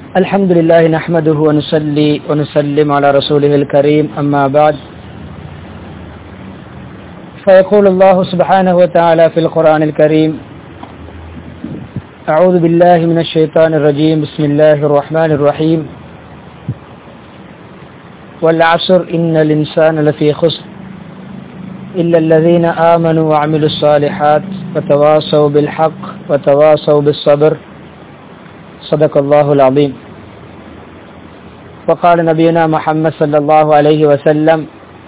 الحمد لله نحمده ونصلي ونسلم على رسوله الكريم أما بعد فيقول الله سبحانه وتعالى في القرآن الكريم أعوذ بالله من الشيطان الرجيم بسم الله الرحمن الرحيم والعصر إن الإنسان لفي خسر إلا الذين آمنوا وعملوا الصالحات وتواصوا بالحق وتواصوا بالصبر صدق الله العظيم وقال نبينا محمد صلى الله عليه وسلم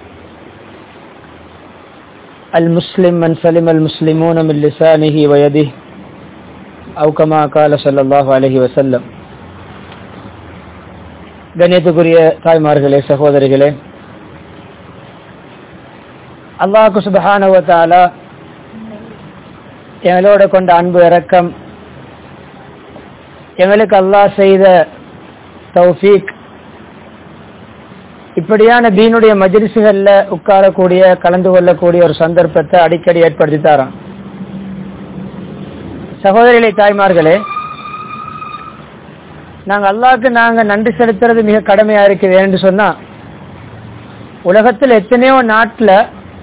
المسلم من سلم المسلمون من لسانه ويده أو كما قال صلى الله عليه وسلم கண்ணியத்துக்குரிய தாய்மார்களே சகோதரிகளே அல்லாஹு சுபஹானவத்தாலா எங்களோட கொண்ட அன்பு இறக்கம் எங்களுக்கு அல்லாஹ் செய்த தௌஃபீக் இப்படியான தீனுடைய மஜிலிசுகள்ல உட்காரக்கூடிய கலந்து கொள்ளக்கூடிய ஒரு சந்தர்ப்பத்தை அடிக்கடி ஏற்படுத்தி தரோம் சகோதரிகளை தாய்மார்களே நாங்க அல்லாவுக்கு நாங்க நன்றி செலுத்துறது மிக கடமையா இருக்குது என்று சொன்னா உலகத்தில் எத்தனையோ நாட்டில்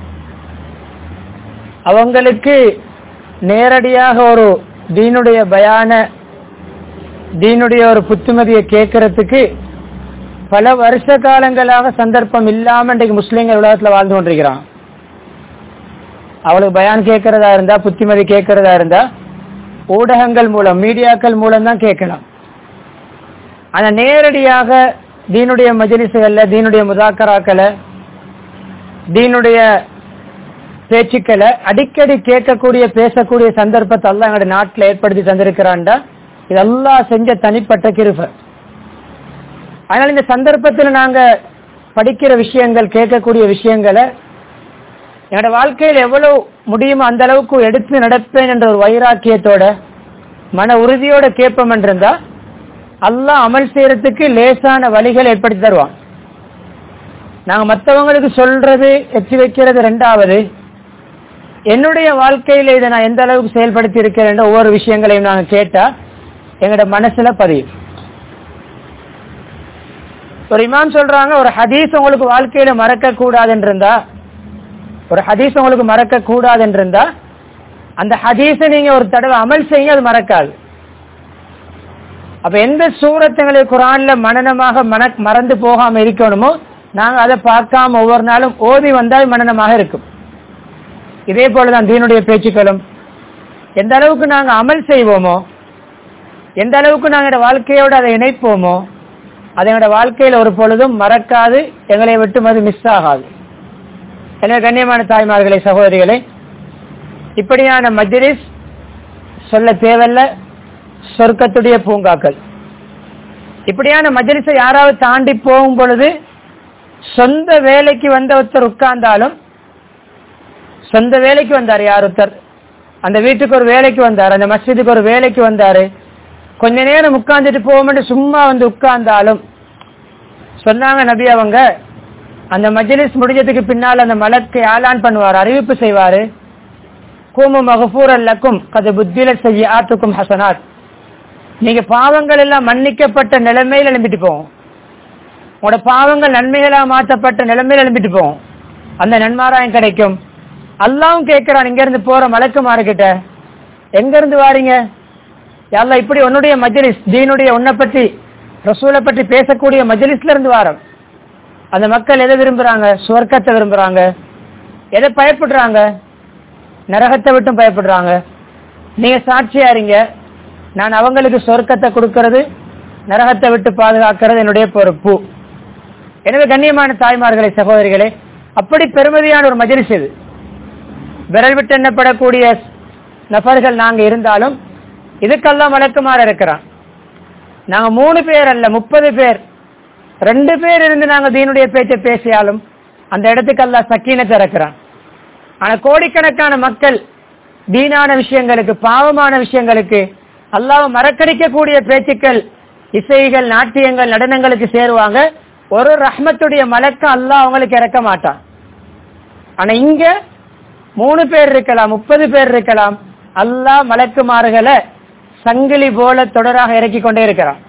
அவங்களுக்கு நேரடியாக ஒரு தீனுடைய பயான தீனுடைய ஒரு புத்துமதியை கேட்கறதுக்கு பல வருஷ காலங்களாக சந்தர்ப்பம் இல்லாம இன்றைக்கு முஸ்லீம்கள் உலகத்துல வாழ்ந்து கொண்டிருக்கிறான் அவளுக்கு பயான் கேட்கறதா இருந்தா புத்திமதி கேட்கறதா இருந்தா ஊடகங்கள் மூலம் மீடியாக்கள் மூலம் தான் கேட்கலாம் ஆனா நேரடியாக தீனுடைய மஜிலிசுகள்ல தீனுடைய முதாக்கராக்களை தீனுடைய பேச்சுக்களை அடிக்கடி கேட்கக்கூடிய பேசக்கூடிய சந்தர்ப்பத்தை எல்லாம் எங்களுடைய நாட்டில் ஏற்படுத்தி தந்திருக்கிறான்டா இதெல்லாம் செஞ்ச தனிப்பட்ட கிருப அதனால இந்த சந்தர்ப்பத்தில் நாங்க படிக்கிற விஷயங்கள் கேட்கக்கூடிய விஷயங்களை என்னோட வாழ்க்கையில் எவ்வளவு முடியுமோ அந்த அளவுக்கு எடுத்து நடப்பேன் என்ற ஒரு வைராக்கியத்தோட மன உறுதியோட கேட்போம் என்றிருந்தா அல்லாஹ் அமல் செய்யறதுக்கு லேசான வழிகள் ஏற்படுத்தி தருவான் நாங்க மற்றவங்களுக்கு சொல்றது எச்சி வைக்கிறது ரெண்டாவது என்னுடைய வாழ்க்கையில இதை நான் எந்த அளவுக்கு செயல்படுத்தி இருக்கிறேன் ஒவ்வொரு விஷயங்களையும் நாங்க கேட்டா எங்களோட மனசுல பதியும் ஒரு இமாம் சொல்றாங்க ஒரு ஹதீஸ் உங்களுக்கு வாழ்க்கையில மறக்க கூடாது இருந்தா ஒரு ஹதீஸ் உங்களுக்கு மறக்க கூடாது இருந்தா அந்த ஹதீஸை நீங்க ஒரு தடவை அமல் செய்ய அது மறக்காது அப்ப எந்த சூரத்துங்களை குரான்ல மனநமாக மன மறந்து போகாம இருக்கணுமோ நாங்க அதை பார்க்காம ஒவ்வொரு நாளும் ஓதி வந்தால் மனநமாக இருக்கும் இதே போலதான் தீனுடைய பேச்சுக்களும் எந்த அளவுக்கு நாங்க அமல் செய்வோமோ எந்த அளவுக்கு நாங்க வாழ்க்கையோட அதை இணைப்போமோ அது எங்களோட வாழ்க்கையில ஒரு பொழுதும் மறக்காது எங்களை விட்டு அது மிஸ் ஆகாது எனவே கண்ணியமான தாய்மார்களே சகோதரிகளே இப்படியான மஜ்லிஸ் சொல்ல தேவையில்ல சொர்க்கத்துடைய பூங்காக்கள் இப்படியான மஜ்லிஸை யாராவது தாண்டி போகும் பொழுது சொந்த வேலைக்கு வந்த ஒருத்தர் உட்கார்ந்தாலும் சொந்த வேலைக்கு வந்தார் யார் ஒருத்தர் அந்த வீட்டுக்கு ஒரு வேலைக்கு வந்தார் அந்த மஸ்ஜிதுக்கு ஒரு வேலைக்கு வந்தாரு கொஞ்ச நேரம் உட்கார்ந்துட்டு போவோம்னு சும்மா வந்து உட்கார்ந்தாலும் சொன்னாங்க நபி அவங்க அந்த மஜ்லிஸ் முடிஞ்சதுக்கு பின்னால் அந்த மலக்கு ஆலான் பண்ணுவார் அறிவிப்பு செய்வாரு கூமு மகபூர் அல்லக்கும் கது புத்தில செய்ய ஆத்துக்கும் ஹசனாத் நீங்க பாவங்கள் எல்லாம் மன்னிக்கப்பட்ட நிலைமையில் எழும்பிட்டு போவோம் உங்களோட பாவங்கள் நன்மைகளா மாற்றப்பட்ட நிலைமையில் எழும்பிட்டு போவோம் அந்த நன்மாராயம் கிடைக்கும் அல்லாவும் கேட்கிறான் இங்க இருந்து போற மலக்குமாறுகிட்ட எங்க இருந்து வாரீங்க யாரெல்லாம் இப்படி உன்னுடைய மஜ்லிஸ் தீனுடைய உன்னை பற்றி ரசூலை பற்றி பேசக்கூடிய மஜ்லிஸ்ல இருந்து வாரம் அந்த மக்கள் எதை விரும்புறாங்க சுவர்க்கத்தை விரும்புறாங்க எதை பயப்படுறாங்க நரகத்தை விட்டும் பயப்படுறாங்க நீங்க சாட்சியா இருங்க நான் அவங்களுக்கு சொர்க்கத்தை கொடுக்கறது நரகத்தை விட்டு பாதுகாக்கிறது என்னுடைய பொறுப்பு எனவே கண்ணியமான தாய்மார்களே சகோதரிகளே அப்படி பெருமதியான ஒரு மஜிலிஸ் இது விரல் விட்டு எண்ணப்படக்கூடிய நபர்கள் நாங்க இருந்தாலும் இதுக்கெல்லாம் வழக்குமாறு இருக்கிறான் நாங்க மூணு பேர் அல்ல முப்பது பேர் ரெண்டு பேர் இருந்து நாங்க தீனுடைய பேச்சை பேசியாலும் அந்த இடத்துக்கெல்லாம் சக்கீனத்தை இறக்குறான் ஆனா கோடிக்கணக்கான மக்கள் தீனான விஷயங்களுக்கு பாவமான விஷயங்களுக்கு அல்லாஹ் மறக்கடிக்கக்கூடிய பேச்சுக்கள் இசைகள் நாட்டியங்கள் நடனங்களுக்கு சேருவாங்க ஒரு ரஹ்மத்துடைய மலக்கம் அல்லாஹ் அவங்களுக்கு இறக்க மாட்டான் ஆனா இங்க மூணு பேர் இருக்கலாம் முப்பது பேர் இருக்கலாம் அல்லாஹ் மலக்குமாறுகளை சங்கிலி போல தொடராக இறக்கி கொண்டே இருக்கிறான்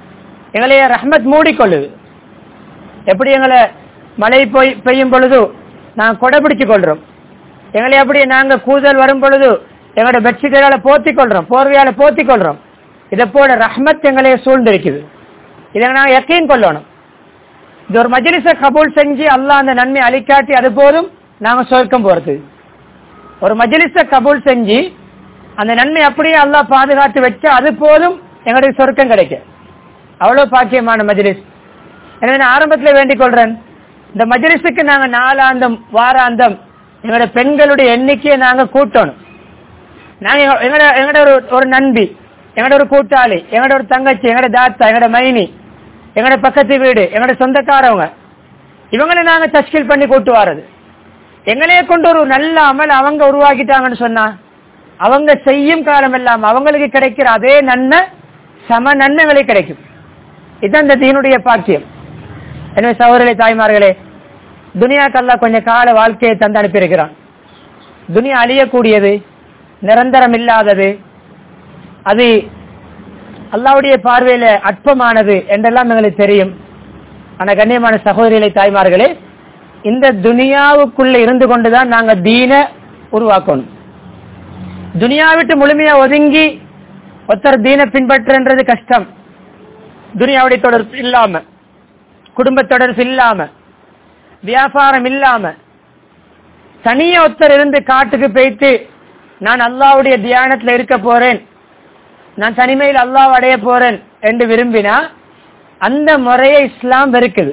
எங்களைய ரஹ்மத் மூடிக்கொள்ளுது எப்படி எங்களை மழை போய் பெய்யும் பொழுது நாங்க கொடை பிடிச்சு கொள்றோம் எங்களை அப்படியே நாங்க கூதல் வரும் பொழுது எங்களோட பெட்ஷீட்டால போத்தி கொள்றோம் போர்வையால போத்தி கொள்றோம் இதை போல ரஹ்மத் எங்களைய சூழ்ந்திருக்குது இதை நாங்க யக்கீன் கொள்ளணும் இது ஒரு மஜ்லிஸ கபூல் செஞ்சு அல்லாஹ் அந்த நன்மை அளிக்காட்டி அது போதும் நாங்க சொர்க்கம் போறது ஒரு மஜ்லிஸ கபூல் செஞ்சு அந்த நன்மை அப்படியே அல்லாஹ் பாதுகாத்து வச்சா அது போதும் எங்களுக்கு சொர்க்கம் கிடைக்கும் அவ்வளவு பாக்கியமான மஜ்லிஸ் எனவே நான் ஆரம்பத்தில் வேண்டிக் கொள்றேன் இந்த மஜ்லிஸுக்கு நாங்க நாலாந்தம் வாராந்தம் எங்களோட பெண்களுடைய எண்ணிக்கையை நாங்க கூட்டணும் நாங்க எங்க- எங்களோட எங்களோட ஒரு ஒரு நண்பி எங்களோட ஒரு கூட்டாளி எங்களோட ஒரு தங்கச்சி எங்களோட தாத்தா எங்களோட மைனி எங்களோட பக்கத்து வீடு எங்களோட சொந்தக்காரவங்க இவங்களை நாங்க தஷ்கில் பண்ணி கூட்டு வாரது எங்களையே கொண்டு ஒரு நல்ல அமல் அவங்க உருவாக்கிட்டாங்கன்னு சொன்னா அவங்க செய்யும் காலம் எல்லாம் அவங்களுக்கு கிடைக்கிற அதே நன்மை சம நன்மைகளை கிடைக்கும் இதுதான் இந்த தீனுடைய பாக்கியம் எனவே சகோதரர்களே தாய்மார்களே துனியாக்கு அல்லாஹ் கொஞ்சம் கால வாழ்க்கையை தந்து அனுப்பியிருக்கிறான் துனியா அழியக்கூடியது நிரந்தரம் இல்லாதது அது அல்லாவுடைய பார்வையில அற்பமானது என்றெல்லாம் எங்களுக்கு தெரியும் ஆனா கண்ணியமான சகோதரிகளை தாய்மார்களே இந்த துனியாவுக்குள்ள இருந்து கொண்டுதான் நாங்க தீன உருவாக்கணும் துனியா விட்டு முழுமையா ஒதுங்கி ஒருத்தர் தீன பின்பற்றுன்றது கஷ்டம் துனியாவுடைய தொடர்பு இல்லாம குடும்ப தொடர்பு இல்லாம வியாபாரம் இல்லாம தனியா ஒருத்தர் இருந்து காட்டுக்கு போயிட்டு நான் அல்லாவுடைய தியானத்துல இருக்க போறேன் நான் தனிமையில் அல்லாஹ் அடைய போறேன் என்று விரும்பினா அந்த முறையை இஸ்லாம் வெறுக்குது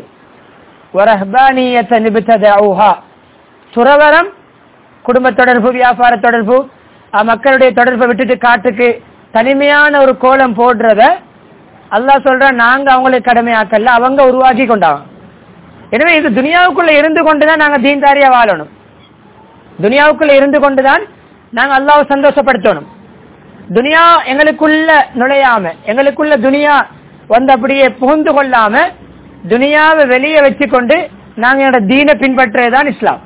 துறவரம் குடும்ப தொடர்பு வியாபார தொடர்பு அஹ், மக்களுடைய தொடர்பை விட்டுட்டு காட்டுக்கு தனிமையான ஒரு கோலம் போடுறத அல்லாஹ் சொல்றான் நாங்க அவங்களுக்கு கடமையாக்கல அவங்க உருவாக்கி கொண்டாங்க எனவே இது துனியாவுக்குள்ள இருந்து கொண்டுதான் நாங்க தீன்தாரியா வாழணும் துனியாவுக்குள்ள இருந்து கொண்டுதான் நாங்க அல்லாஹ்வை சந்தோஷப்படுத்தணும் துனியா எங்களுக்குள்ள நுழையாம எங்களுக்குள்ள துனியா வந்து அப்படியே புகுந்து கொள்ளாம துனியாவை வெளியே வச்சுக்கொண்டு நாங்க என்னோட தீனை பின்பற்றுறதுதான் இஸ்லாம்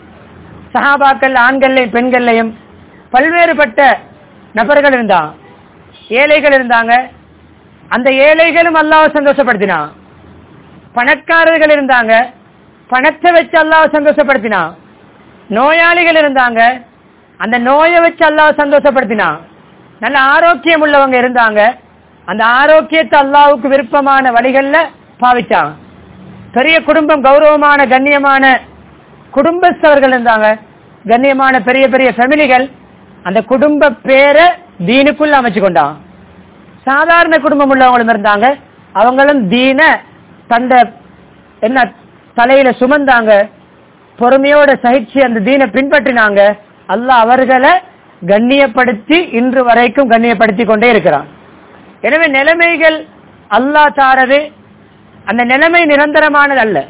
சஹாபாக்கள் ஆண்கள்லையும் பெண்கள்லையும் பல்வேறுபட்ட நபர்கள் இருந்தாங்க ஏழைகள் இருந்தாங்க அந்த ஏழைகளும் அல்லாஹ்வை சந்தோஷப்படுத்தினான் பணக்காரர்கள் இருந்தாங்க பணத்தை வச்சு அல்லாஹ்வை சந்தோஷப்படுத்தினான் நோயாளிகள் இருந்தாங்க அந்த நோயை வச்சு அல்லாஹ் சந்தோஷப்படுத்தினான் நல்ல ஆரோக்கியம் உள்ளவங்க இருந்தாங்க அந்த ஆரோக்கியத்தை அல்லாஹ்வுக்கு விருப்பமான வழிகள்ல பாவிச்சாங்க பெரிய குடும்பம் கௌரவமான கண்ணியமான குடும்பஸ்தவர்கள் இருந்தாங்க கண்ணியமான பெரிய பெரிய ஃபேமிலிகள் அந்த குடும்ப பேரை தீனுக்குள்ள அமைச்சு கொண்டாங்க சாதாரண குடும்பம் உள்ளவங்களும் இருந்தாங்க அவங்களும் தீன தந்த என்ன தலையில சுமந்தாங்க பொறுமையோட சகிச்சு அந்த தீனை பின்பற்றினாங்க அல்லாஹ் அவர்களை கண்ணியப்படுத்தி இன்று வரைக்கும் கண்ணியப்படுத்தி கொண்டே இருக்கிறான் எனவே நிலைமைகள் அல்லாஹ் தாரது அந்த நிலைமை நிரந்தரமானது அல்ல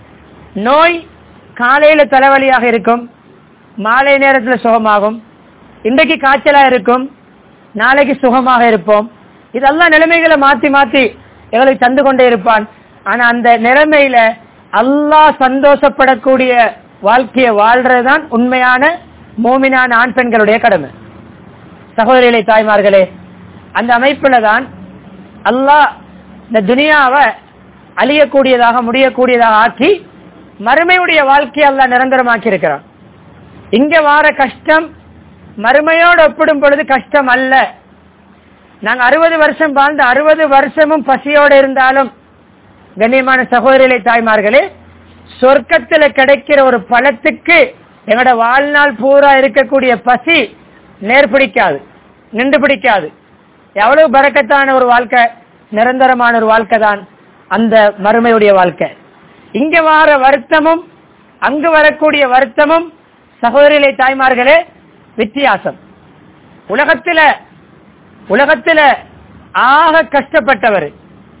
நோய் காலையில தலைவலியாக இருக்கும் மாலை நேரத்தில் சுகமாகும் இன்றைக்கு காய்ச்சலா இருக்கும் நாளைக்கு சுகமாக இருப்போம் இதெல்லாம் நிலைமைகளை மாத்தி மாத்தி எங்களுக்கு தந்து கொண்டே இருப்பான் ஆனா அந்த நிலைமையில அல்லாஹ் சந்தோஷப்படக்கூடிய வாழ்க்கையை வாழ்றதுதான் உண்மையான மோமினான ஆண் பெண்களுடைய கடமை சகோதரிகளை தாய்மார்களே அந்த அமைப்புல தான் அல்லாஹ் இந்த துனியாவை அழியக்கூடியதாக முடியக்கூடியதாக ஆக்கி மறுமையுடைய வாழ்க்கையை அல்லாஹ் நிரந்தரமாக்கி இருக்கிறான் இங்க வார கஷ்டம் மறுமையோடு ஒப்பிடும் பொழுது கஷ்டம் அல்ல நாங்க அறுபது வருஷம் வாழ்ந்த அறுபது வருஷமும் பசியோடு இருந்தாலும் கண்ணியமான சகோதரிகளை தாய்மார்களே சொர்க்கத்துல கிடைக்கிற ஒரு பழத்துக்கு எங்களோட வாழ்நாள் பூரா இருக்கக்கூடிய பசி நேர் பிடிக்காது நின்று பிடிக்காது எவ்வளவு பறக்கத்தான ஒரு வாழ்க்கை நிரந்தரமான ஒரு வாழ்க்கை தான் அந்த மறுமையுடைய வாழ்க்கை இங்க வார வருத்தமும் அங்கு வரக்கூடிய வருத்தமும் சகோதரிகளை தாய்மார்களே வித்தியாசம் உலகத்துல உலகத்துல ஆக கஷ்டப்பட்டவர்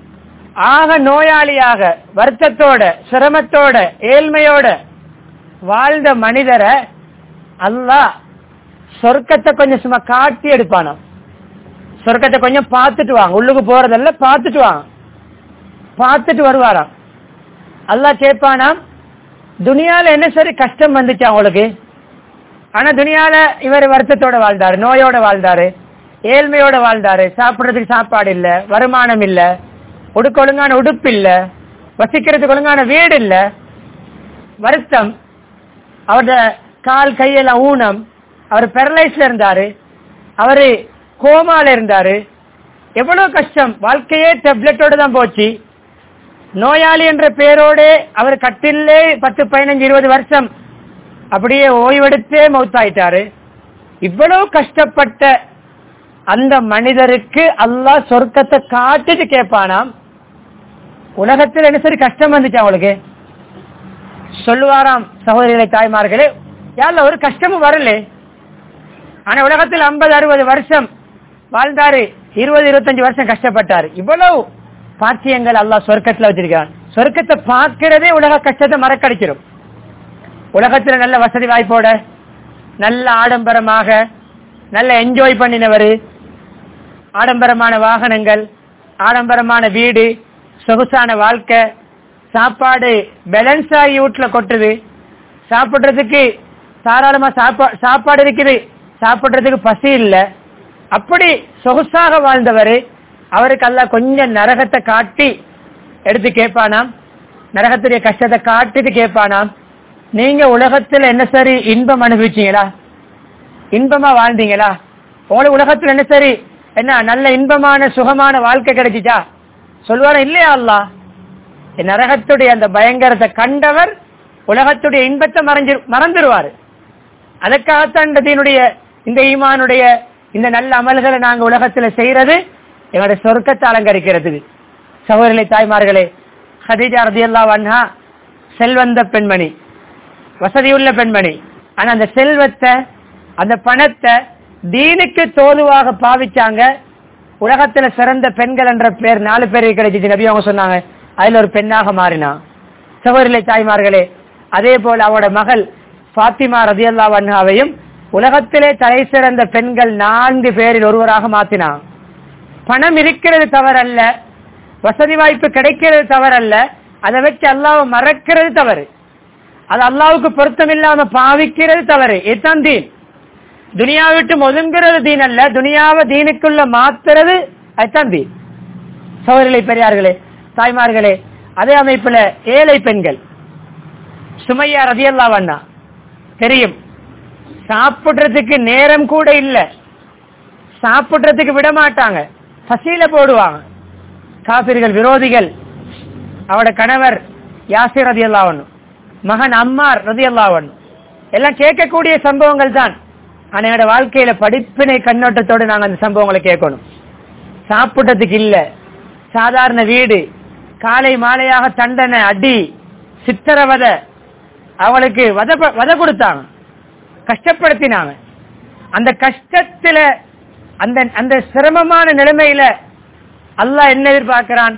ஆக நோயாளியாக வருத்தத்தோட சிரமத்தோட ஏழ்மையோட வாழ்ந்த மனிதரை அல்லாஹ் சொர்க்கத்தை கொஞ்சம் சும்மா காட்டி எடுப்பானாம் சொர்க்கத்தை கொஞ்சம் பார்த்துட்டு வாங்க உள்ளுக்கு போறதல்ல பார்த்துட்டு வாங்க பார்த்துட்டு வருவாராம் அல்லாஹ் கேட்பானாம் துனியால என்ன சரி கஷ்டம் வந்துச்சு அவங்களுக்கு ஆனா துனியால இவர் வருத்தத்தோட வாழ்ந்தாரு நோயோட வாழ்ந்தாரு ஏழ்மையோட வாழ்ந்தாரு சாப்பிடுறதுக்கு சாப்பாடு இல்ல வருமானம் இல்ல உடுக்க ஒழுங்கான உடுப்பு இல்ல வசிக்கிறதுக்கு ஒழுங்கான வீடு இல்ல வருத்தம் அவரோட கால் கையெல்லாம் ஊனம் அவர் பெரலைஸ்ல இருந்தாரு அவரு கோமால இருந்தாரு எவ்வளவு கஷ்டம் வாழ்க்கையே டெப்லெட்டோட தான் போச்சு நோயாளி என்ற பேரோட அவர் கட்டிலே பத்து பதினஞ்சு இருபது வருஷம் அப்படியே ஓய்வெடுத்தே மௌத்தாயிட்டாரு இவ்வளவு கஷ்டப்பட்ட அந்த மனிதருக்கு அல்லாஹ் சொர்க்கத்தை காட்டிட்டு கேட்பானாம் உலகத்தில் என்ன சரி கஷ்டம் வந்துச்சு அவங்களுக்கு சொல்லுவாராம் சகோதரிகளை தாய்மார்களே யாரில் ஒரு கஷ்டமும் வரல ஆனா உலகத்தில் ஐம்பது அறுபது வருஷம் வாழ்ந்தாரு இருபது இருபத்தஞ்சு வருஷம் கஷ்டப்பட்டாரு இவ்வளவு பாக்கியங்கள் அல்லாஹ் சொர்க்கத்துல வச்சிருக்கான் சொர்க்கத்தை பார்க்கிறதே உலக கஷ்டத்தை மறக்கடிக்கிறோம் உலகத்துல நல்ல வசதி வாய்ப்போட நல்ல ஆடம்பரமாக நல்ல என்ஜாய் பண்ணினவர் ஆடம்பரமான வாகனங்கள் ஆடம்பரமான வீடு சொகுசான வாழ்க்கை சாப்பாடு பேலன்ஸ் ஆகி வீட்டுல கொட்டுது சாப்பிடுறதுக்கு தாராளமா சாப்பா சாப்பாடு இருக்குது சாப்பிடுறதுக்கு பசி இல்ல அப்படி சொகுசாக வாழ்ந்தவர் அவருக்கு எல்லாம் கொஞ்சம் நரகத்தை காட்டி எடுத்து கேட்பானாம் நரகத்துடைய கஷ்டத்தை காட்டிட்டு கேட்பானாம் நீங்க உலகத்துல என்ன சரி இன்பம் அனுபவிச்சீங்களா இன்பமா வாழ்ந்தீங்களா உங்களுக்கு உலகத்துல என்ன சரி என்ன நல்ல இன்பமான சுகமான வாழ்க்கை கிடைச்சிச்சா சொல்லுவாரா இல்லையா அல்லா நரகத்துடைய அந்த பயங்கரத்தை கண்டவர் உலகத்துடைய இன்பத்தை மறைஞ்சு மறந்துடுவாரு அதற்காகத்தான் இந்த தீனுடைய இந்த ஈமானுடைய இந்த நல்ல அமல்களை நாங்க உலகத்துல செய்யறது எங்களுடைய சொர்க்கத்தை அலங்கரிக்கிறதுக்கு சகோதரி தாய்மார்களே ஹதீஜா ரதியல்லா வன்ஹா செல்வந்த பெண்மணி வசதியுள்ள பெண்மணி ஆனா அந்த செல்வத்தை அந்த பணத்தை தீனுக்கு தோதுவாக பாவிச்சாங்க உலகத்துல சிறந்த பெண்கள் என்ற பேர் நாலு பேருக்கு கிடைச்சிச்சு நபி அவங்க சொன்னாங்க அதுல ஒரு பெண்ணாக மாறினா சகோதரி தாய்மார்களே அதே போல அவரோட மகள் பாத்திமா ரதியல்லா வன்ஹாவையும் உலகத்திலே தலை சிறந்த பெண்கள் நான்கு பேரில் ஒருவராக மாத்தினான் பணம் இருக்கிறது தவறல்ல வசதி வாய்ப்பு கிடைக்கிறது தவறல்ல அதை வச்சு அல்லாவை மறக்கிறது தவறு அது அல்லாவுக்கு பொருத்தம் இல்லாம பாவிக்கிறது தவறு இதுதான் தீன் துனியா விட்டு ஒதுங்குறது தீன் அல்ல துனியாவை தீனுக்குள்ள மாத்துறது அதுதான் தீன் சோதரிகளை பெரியார்களே தாய்மார்களே அதே அமைப்புல ஏழை பெண்கள் சுமையா ரதியல்லா வண்ணா தெரியும் சாப்பிடுறதுக்கு நேரம் கூட இல்ல சாப்பிடுறதுக்கு விட மாட்டாங்க பசியில போடுவாங்க காபிர்கள் விரோதிகள் அவட கணவர் யாசிர் ரதி அல்லாவனும் மகன் அம்மார் ரதி அல்லாவனும் எல்லாம் கேட்கக்கூடிய சம்பவங்கள் தான் ஆனா என்னோட வாழ்க்கையில படிப்பினை கண்ணோட்டத்தோடு நாங்க அந்த சம்பவங்களை கேட்கணும் சாப்பிடுறதுக்கு இல்ல சாதாரண வீடு காலை மாலையாக தண்டனை அடி சித்திரவத அவளுக்கு வத வத கொடுத்தாங்க கஷ்டப்படுத்தினாங்க அந்த கஷ்டத்துல அந்த அந்த சிரமமான நிலைமையில அல்லாஹ் என்ன எதிர்பார்க்கிறான்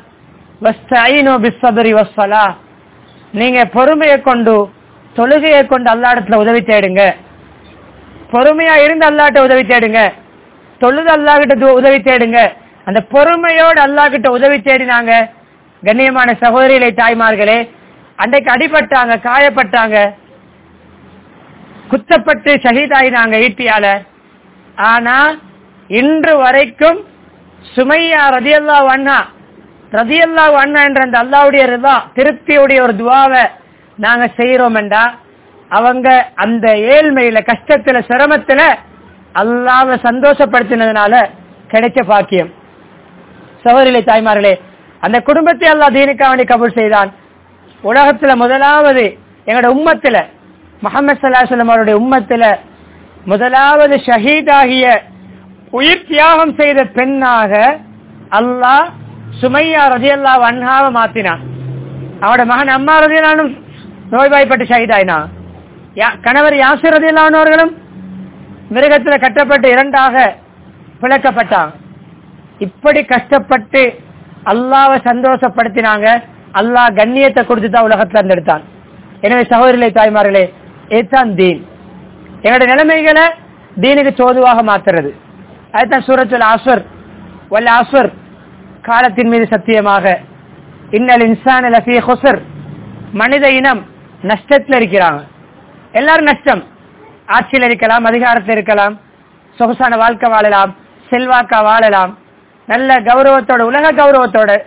நீங்க பொறுமையை கொண்டு தொழுகையை கொண்டு அல்லா இடத்துல உதவி தேடுங்க பொறுமையா இருந்து அல்லாட்ட உதவி தேடுங்க தொழுது அல்லா கிட்ட உதவி தேடுங்க அந்த பொறுமையோடு அல்லா கிட்ட உதவி தேடினாங்க கண்ணியமான சகோதரிகளை தாய்மார்களே அன்றைக்கு அடிபட்டாங்க காயப்பட்டாங்க குத்தப்பட்டு ஷஹீதாயினாங்க ஈட்டியால ஆனா இன்று வரைக்கும் சுமையா ரதியல்லா வண்ணா ரதியல்லா வண்ணா என்ற அந்த அல்லாவுடைய ரிதா திருப்தியுடைய ஒரு துவாவை நாங்க செய்யறோம் என்றா அவங்க அந்த ஏழ்மையில கஷ்டத்துல சிரமத்துல அல்லாவை சந்தோஷப்படுத்தினதுனால கிடைச்ச பாக்கியம் சகோதரிகளை தாய்மார்களே அந்த குடும்பத்தை அல்லா தீனுக்காக வேண்டி கபூல் செய்தான் உலகத்துல முதலாவது எங்களோட உம்மத்துல முகமது சல்லாஹம் அவருடைய உம்மத்துல முதலாவது ஷஹீதாகிய உயிர் தியாகம் செய்த பெண்ணாக அல்லாஹ் சுமையா ரதியல்லா அன்ஹாவை மாத்தினான் அவட மகன் அம்மா ரதியலானும் நோய்வாய்ப்பட்டு ஷஹீதாயினா கணவர் யாசிர் ரதியல்லானவர்களும் மிருகத்துல கட்டப்பட்டு இரண்டாக பிளக்கப்பட்டாங்க இப்படி கஷ்டப்பட்டு அல்லாவை சந்தோஷப்படுத்தினாங்க அல்லாஹ் கண்ணியத்தை கொடுத்து தான் உலகத்துல இருந்து எடுத்தான் எனவே சகோதரிகளை தாய்மார்களே இதுதான் தீன் எங்களுடைய நிலைமைகளை தீனுக்கு சோதுவாக மாத்துறது அதுதான் சூரத்துல் ஆஸ்வர் வல்ல ஆஸ்வர் காலத்தின் மீது சத்தியமாக இன்னல் இன்சான் லஃபி ஹுசர் மனித இனம் நஷ்டத்தில் இருக்கிறாங்க எல்லாரும் நஷ்டம் ஆட்சியில் இருக்கலாம் அதிகாரத்தில் இருக்கலாம் சொகுசான வாழ்க்கை வாழலாம் செல்வாக்கா வாழலாம் நல்ல கௌரவத்தோட உலக கௌரவத்தோட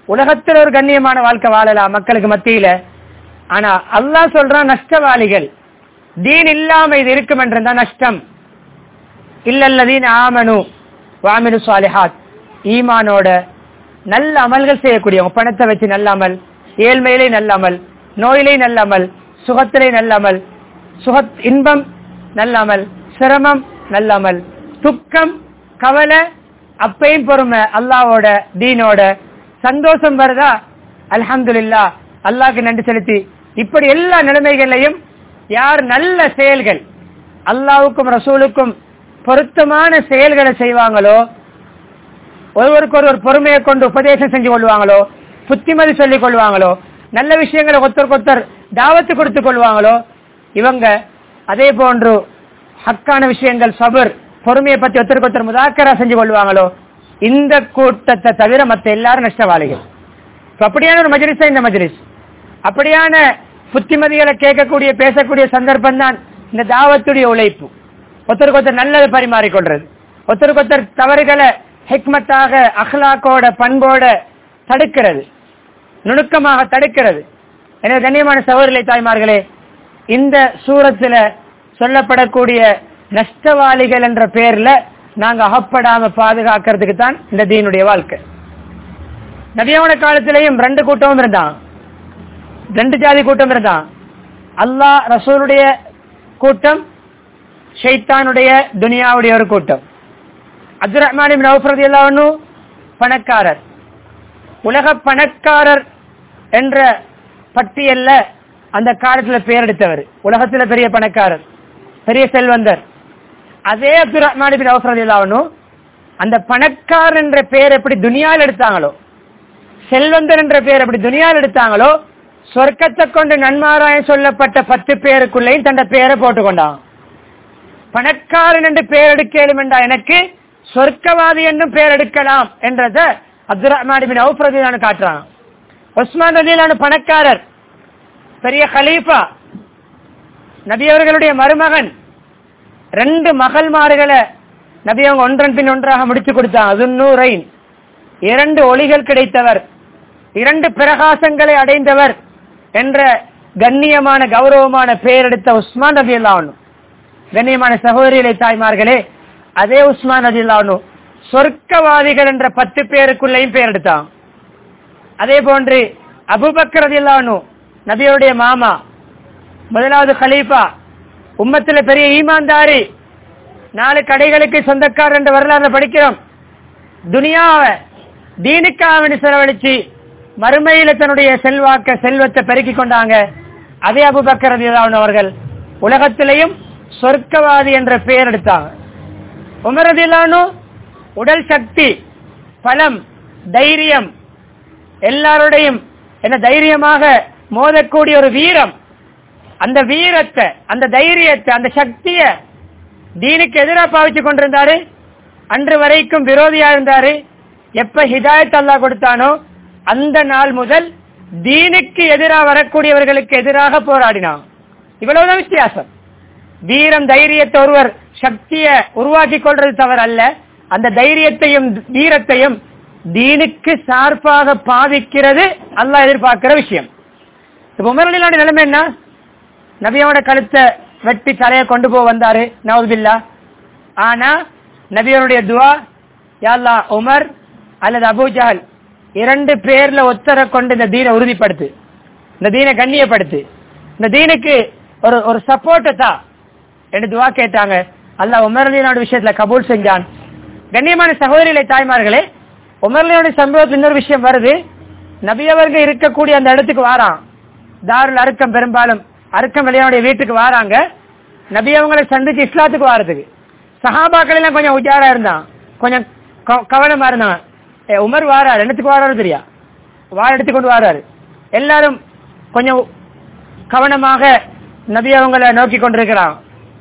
உலகத்தில் ஒரு கண்ணியமான வாழ்க்கை வாழலாம் மக்களுக்கு மத்தியில ஆனா அல்லாஹ் சொல்றான் நஷ்டவாளிகள் தீன் இல்லாம இது இருக்கும் என்றிருந்தா நஷ்டம் இல்லல்லதீன் ஆமனு வாமினு சாலிஹாத் ஈமானோட நல்ல அமல்கள் செய்யக்கூடியவங்க பணத்தை வச்சு நல்ல அமல் ஏழ்மையிலே நல்ல அமல் நோயிலே நல்ல அமல் சுகத்திலே நல்ல அமல் சுகத் இன்பம் நல்ல அமல் சிரமம் நல்ல அமல் துக்கம் கவலை அப்பையும் பொறுமை அல்லாவோட தீனோட சந்தோஷம் வருதா அல்ஹம்துலில்லா அல்லாஹ்க்கு நன்றி செலுத்தி இப்படி எல்லா நிலைமைகளையும் யார் நல்ல செயல்கள் அல்லாவுக்கும் ரசூலுக்கும் பொருத்தமான செயல்களை செய்வாங்களோ ஒருவருக்கு ஒருவர் பொறுமையை கொண்டு உபதேசம் செஞ்சு கொள்வாங்களோ புத்திமதி சொல்லிக் கொள்வாங்களோ நல்ல விஷயங்களை ஒருத்தருக்கு ஒருத்தர் தாவத்து கொடுத்துக் கொள்வாங்களோ இவங்க அதே போன்று ஹக்கான விஷயங்கள் சபர் பொறுமையை பத்தி ஒருத்தருக்கு ஒருத்தர் முதாக்கரா செஞ்சு கொள்வாங்களோ இந்த கூட்டத்தை தவிர மத்த எல்லாரும் நஷ்டவாளிகள் இப்ப அப்படியான ஒரு மஜ்லிஸ் இந்த மஜ்லிஸ் அப்படியான புத்திமதிகளை கேட்கக்கூடிய பேசக்கூடிய சந்தர்ப்பம் தான் இந்த தாவத்துடைய உழைப்பு ஒருத்தருக்கு ஒருத்தர் நல்லது பரிமாறிக்கொள்றது ஒருத்தருக்கு ஒருத்தர் தவறுகளை ஹெக்மத்தாக அஹ்லாக்கோட பண்போட தடுக்கிறது நுணுக்கமாக தடுக்கிறது எனவே கண்ணியமான சகோதரிகளை தாய்மார்களே இந்த சூரத்துல சொல்லப்படக்கூடிய நஷ்டவாளிகள் என்ற பெயர்ல நாங்க அகப்படாம பாதுகாக்கிறதுக்கு தான் இந்த தீனுடைய வாழ்க்கை நபியோட காலத்திலையும் ரெண்டு கூட்டமும் இருந்தான் ரெண்டு ஜாதி கூட்டம் இருந்தான் அல்லாஹ் ரசூலுடைய கூட்டம் ஷைத்தானுடைய துனியாவுடைய ஒரு கூட்டம் அப்துல் ரஹ்மான் நவஃபரதி எல்லாவனு பணக்காரர் உலக பணக்காரர் என்ற பட்டியல்ல அந்த காலத்துல பெயர் எடுத்தவர் உலகத்துல பெரிய பணக்காரர் பெரிய செல்வந்தர் அதே அப்துல் ரஹ்மான் நவஃபரதி எல்லாவனு அந்த பணக்காரர் என்ற பெயர் எப்படி துனியாவில் எடுத்தாங்களோ செல்வந்தர் என்ற பெயர் எப்படி துனியாவில் எடுத்தாங்களோ சொர்க்கத்தை கொண்டு நன்மாராயம் சொல்லப்பட்ட பத்து பேருக்குள்ளேயும் தந்த பெயரை போட்டுக்கொண்டான் பணக்காரன் என்று பெயர் எடுக்கலும் என்றா எனக்கு சொர்க்கவாதி என்றும் பெயர் எடுக்கலாம் என்றத அப்துல் ரஹ்மான் பின் அவுப் ரதிலானு காட்டுறான் உஸ்மான் ரதிலானு பணக்காரர் பெரிய கலீஃபா நபி அவர்களுடைய மருமகன் ரெண்டு மகள்மார்களை நபி அவங்க ஒன்றன் பின் ஒன்றாக முடிச்சு கொடுத்தாங்க அதுநூரைன் இரண்டு ஒளிகள் கிடைத்தவர் இரண்டு பிரகாசங்களை அடைந்தவர் என்ற கண்ணியமான கௌரவமான பெயர் எடுத்த உஸ்மான் நபி அல்லாவனும் கண்ணியமான சகோதரிகளை தாய்மார்களே அதே உஸ்மான் நபி அல்லாவனும் சொர்க்கவாதிகள் என்ற பத்து பேருக்குள்ளேயும் பெயர் எடுத்தான் அதே போன்று அபுபக்கர் ரதி அல்லாவனும் நபியோடைய மாமா முதலாவது கலீஃபா உம்மத்துல பெரிய ஈமான்தாரி நாலு கடைகளுக்கு சொந்தக்காரர் என்ற வரலாறு படிக்கிறோம் துனியாவை தீனுக்காக செலவழிச்சு மறுமையில தன்னுடைய செல்வாக்க செல்வத்தை பெருக்கிக் கொண்டாங்க அதே அபுபக்கர் ரலியல்லாஹு அவர்கள் உலகத்திலையும் சொர்க்கவாதி என்ற பெயர் எடுத்தாங்க உமர் ரலியல்லாஹு உடல் சக்தி பலம் தைரியம் எல்லாருடையும் என்ன தைரியமாக மோதக்கூடிய ஒரு வீரம் அந்த வீரத்தை அந்த தைரியத்தை அந்த சக்திய தீனுக்கு எதிராக பாவிச்சு கொண்டிருந்தாரு அன்று வரைக்கும் விரோதியா இருந்தாரு எப்ப ஹிதாயத் அல்லாஹ் கொடுத்தானோ அந்த நாள் முதல் தீனுக்கு எதிராக வரக்கூடியவர்களுக்கு எதிராக போராடினான் இவ்வளவுதான் வித்தியாசம் வீரம் தைரியத்தை ஒருவர் சக்திய உருவாக்கி கொள்றது தவறு அல்ல அந்த தைரியத்தையும் வீரத்தையும் தீனுக்கு சார்பாக பாவிக்கிறது அல்லாஹ் எதிர்பார்க்கிற விஷயம் இப்ப உமரலிலான நிலைமை என்ன நபியோட கழுத்தை வெட்டி தலையை கொண்டு போக வந்தாரு நவதுபில்லா ஆனா நபியோருடைய துவா யாழ்லா உமர் அல்லது அபூ ஜஹல் இரண்டு பேர்ல ஒத்தரை கொண்டு இந்த தீனை உறுதிப்படுத்து இந்த தீனை கண்ணியப்படுத்து இந்த தீனுக்கு ஒரு ஒரு சப்போர்ட்டை தான் என்று துவா கேட்டாங்க அல்லாஹ் உமர்லியோட விஷயத்துல கபூல் செஞ்சான் கண்ணியமான சகோதரிகளை தாய்மார்களே உமர்லியோட சம்பவத்தில் இன்னொரு விஷயம் வருது நபியவர்கள் இருக்கக்கூடிய அந்த இடத்துக்கு வாரான் தாருல் அறுக்கம் பெரும்பாலும் அறுக்கம் வெளியானுடைய வீட்டுக்கு வாராங்க நபி அவங்களை சந்திச்சு இஸ்லாத்துக்கு வாரதுக்கு சஹாபாக்கள் எல்லாம் கொஞ்சம் உஜாரா இருந்தான் கொஞ்சம் க- கவனமா இருந்தான் ஏ, உமர் வாராரு என்னத்துக்கு வாராரு தெரியா வார எடுத்துக்கொண்டு வாராரு எல்லாரும் கொஞ்சம் கவனமாக நபி அவங்களை நோக்கி கொண்டிருக்கிறான்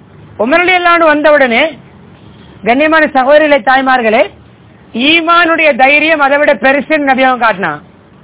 உமரலி எல்லாம் வந்தவுடனே கண்ணியமான சகோதரிகளை தாய்மார்களே ஈமானுடைய தைரியம் அதை விட பெருசுன்னு நபி அவங்க காட்டினான்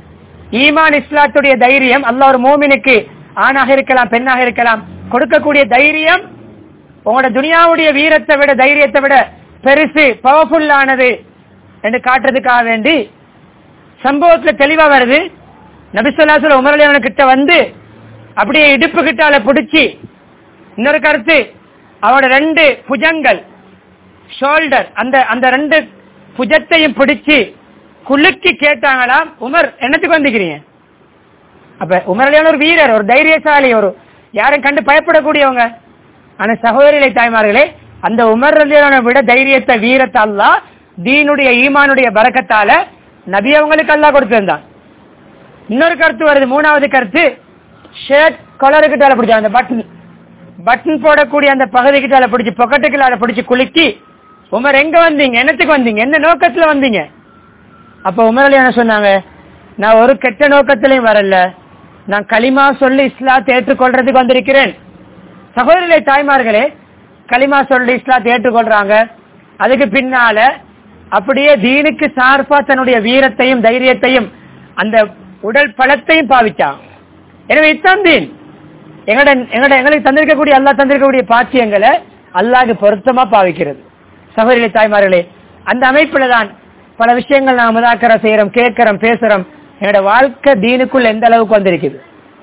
ஈமான் இஸ்லாத்துடைய தைரியம் அல்லாஹ் ஒரு மோமினுக்கு ஆணாக இருக்கலாம் பெண்ணாக இருக்கலாம் கொடுக்கக்கூடிய தைரியம் உங்களோட துனியாவுடைய வீரத்தை விட தைரியத்தை விட பெருசு பவர்ஃபுல்லானது என்று காட்டுறதுக்காக வேண்டி சம்பவத்துல தெளிவா வருது நபிசுல்லாசுல உமரலியான கிட்ட வந்து அப்படியே இடுப்பு கிட்டால பிடிச்சி இன்னொரு கருத்து அவனோட ரெண்டு புஜங்கள் ஷோல்டர் அந்த அந்த ரெண்டு புஜத்தையும் பிடிச்சு குலுக்கி கேட்டாங்களாம் உமர் என்னத்துக்கு வந்துக்கிறீங்க அப்ப உமரலியான ஒரு வீரர் ஒரு தைரியசாலி ஒரு யாரும் கண்டு பயப்படக்கூடியவங்க ஆனா சகோதரிகளை தாய்மார்களே அந்த உமர் ரலியான விட தைரியத்தை வீரத்தை அல்லா தீனுடைய ஈமானுடைய பறக்கத்தால நபி அவங்களுக்கு அல்லா கொடுத்திருந்தான் இன்னொரு கருத்து வருது மூணாவது கருத்து ஷர்ட் கொலருக்கிட்டால பிடிச்ச அந்த பட்டன் பட்டன் போடக்கூடிய அந்த பகுதிக்கிட்டால பிடிச்சி பொக்கெட்டுக்குள்ளால பிடிச்சி குலுக்கி உமர் எங்க வந்தீங்க என்னத்துக்கு வந்தீங்க என்ன நோக்கத்துல வந்தீங்க அப்ப உமர் அலி என்ன சொன்னாங்க நான் ஒரு கெட்ட நோக்கத்திலையும் வரல நான் களிமா சொல்லி இஸ்லாத்தை ஏற்றுக்கொள்றதுக்கு வந்திருக்கிறேன் சகோதரிகளை தாய்மார்களே களிமா சொல்லி இஸ்லாத்தை ஏற்றுக்கொள்றாங்க அதுக்கு பின்னால அப்படியே தீனுக்கு சார்பா தன்னுடைய வீரத்தையும் தைரியத்தையும் அந்த உடல் பலத்தையும் பாவிச்சான் எனவே இத்தான் தீன் எங்கட எங்கட எங்களுக்கு தந்திருக்கக்கூடிய அல்லாஹ் தந்திருக்கக்கூடிய பாக்கியங்களை அல்லாஹ்க்கு பொருத்தமா பாவிக்கிறது சகோதரிகளை தாய்மார்களே அந்த அமைப்புல தான் பல விஷயங்கள் நாம முதாக்கரை செய்யறோம் கேட்கிறோம் பேசுறோம் என்னோட வாழ்க்கை தீனுக்குள் எந்த அளவுக்கு வந்திருக்குது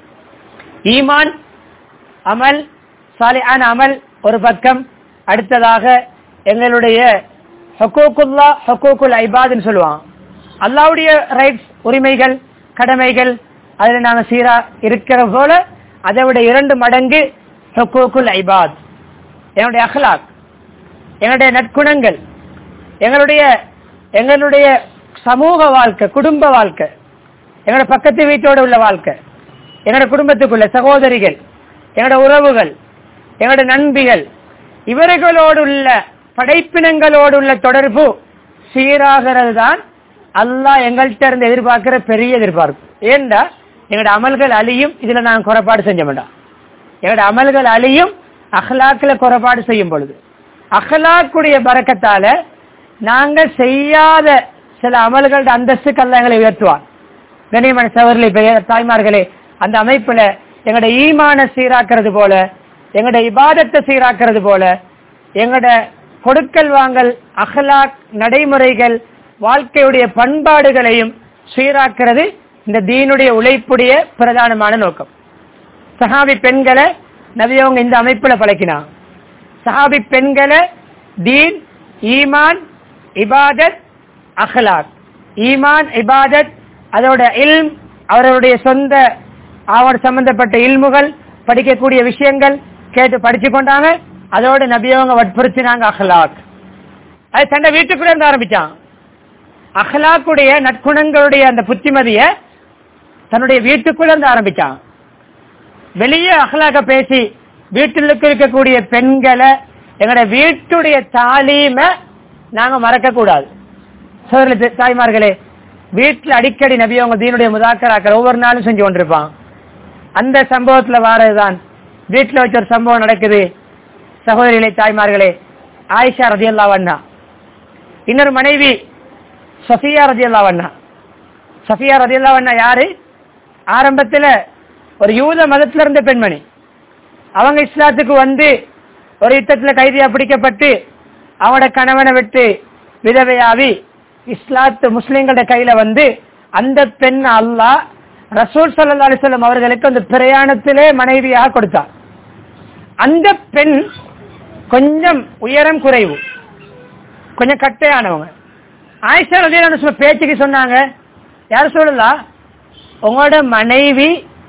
ஈமான் அமல் சாலியான அமல் ஒரு பக்கம் அடுத்ததாக எங்களுடைய ஹொக்கூக்குல்லா ஹொக்கூக்குல் ஐபாத்னு சொல்லுவான் அல்லாவுடைய ரைட்ஸ் உரிமைகள் கடமைகள் அதுல நாங்க சீரா இருக்கிற போல அதை விட இரண்டு மடங்கு ஹொக்கூக்குல் ஐபாத் என்னுடைய அஹ்லாக் எங்களுடைய நற்குணங்கள் எங்களுடைய எங்களுடைய சமூக வாழ்க்கை குடும்ப வாழ்க்கை எங்களோட பக்கத்து வீட்டோட உள்ள வாழ்க்கை எங்களோட குடும்பத்துக்குள்ள சகோதரிகள் எங்களோட உறவுகள் எங்களோட நண்பிகள் இவர்களோடு உள்ள படைப்பினங்களோடு உள்ள தொடர்பு சீராகிறது தான் அல்லாஹ் எங்கள்கிட்ட இருந்து எதிர்பார்க்கிற பெரிய எதிர்பார்ப்பு ஏண்டா எங்களோட அமல்கள் அழியும் இதுல நாங்க குறைபாடு செஞ்ச மாட்டோம் எங்களோட அமல்கள் அழியும் அஹ்லாக்கில் குறைபாடு செய்யும் பொழுது அஹ்லாக்குடைய பறக்கத்தால நாங்க செய்யாத சில அமல்களோட அந்தஸ்துக்கு அல்ல எங்களை உயர்த்துவான் கனிமன சவர்களே பெரிய தாய்மார்களே அந்த அமைப்புல எங்களோட ஈமான சீராக்கிறது போல எங்களோட இபாதத்தை சீராக்கிறது போல எங்களோட கொடுக்கல் வாங்கல் அஹ்லாக் நடைமுறைகள் வாழ்க்கையுடைய பண்பாடுகளையும் சீராக்கிறது இந்த தீனுடைய உழைப்புடைய பிரதானமான நோக்கம் சஹாபி பெண்களை நபியவங்க இந்த அமைப்புல பழக்கினாங்க சஹாபி பெண்களை தீன் ஈமான் இபாதத் அஹ்லாக் ஈமான் இபாதத் அதோட இல்ம் அவர்களுடைய சொந்த அவர் சம்பந்தப்பட்ட இல்முகள் படிக்கக்கூடிய விஷயங்கள் கேட்டு படிச்சு கொண்டாங்க அதோட நபியவங்க வற்புறுத்தினாங்க அஹ்லாக் அது தன்னை வீட்டுக்குள்ள இருந்து ஆரம்பிச்சான் அஹ்லாக்குடைய நற்குணங்களுடைய அந்த புத்திமதிய தன்னுடைய வீட்டுக்குள்ள இருந்து ஆரம்பிச்சான் வெளியே அஹ்லாக்க பேசி வீட்டில் இருக்கக்கூடிய பெண்களை எங்களோட வீட்டுடைய தாலீம நாங்க மறக்க கூடாது சோதரி தாய்மார்களே வீட்டுல அடிக்கடி நபி அவங்க தீனுடைய முதாக்கராக்கள் ஒவ்வொரு நாளும் செஞ்சு கொண்டிருப்பான் அந்த சம்பவத்துல வாரதுதான் வீட்டுல வச்ச ஒரு சம்பவம் நடக்குது சகோதரிகளே தாய்மார்களே ஆயிஷா ரதியல்லா வண்ணா இன்னொரு மனைவி சஃபியா ரதியல்லா வண்ணா சஃபியா ரதியல்லா வண்ணா யாரு ஆரம்பத்துல ஒரு யூத மதத்துல இருந்த பெண்மணி அவங்க இஸ்லாத்துக்கு வந்து ஒரு யுத்தத்துல கைதியா பிடிக்கப்பட்டு அவனோட கணவனை விட்டு விதவையாவி இஸ்லாத்து முஸ்லிம்களோட கையில வந்து அந்த பெண் அல்லாஹ் ரசூல் சல்லா அலிஸ்லாம் அவர்களுக்கு அந்த பிரயாணத்திலே மனைவியாக கொடுத்தார் அந்த பெண் கொஞ்சம் உயரம் குறைவு கொஞ்சம் கட்டையானவங்க ஆயிஷா ரதியான சொல்ல பேச்சுக்கு சொன்னாங்க யார் சொல்லலாம் உங்களோட மனைவி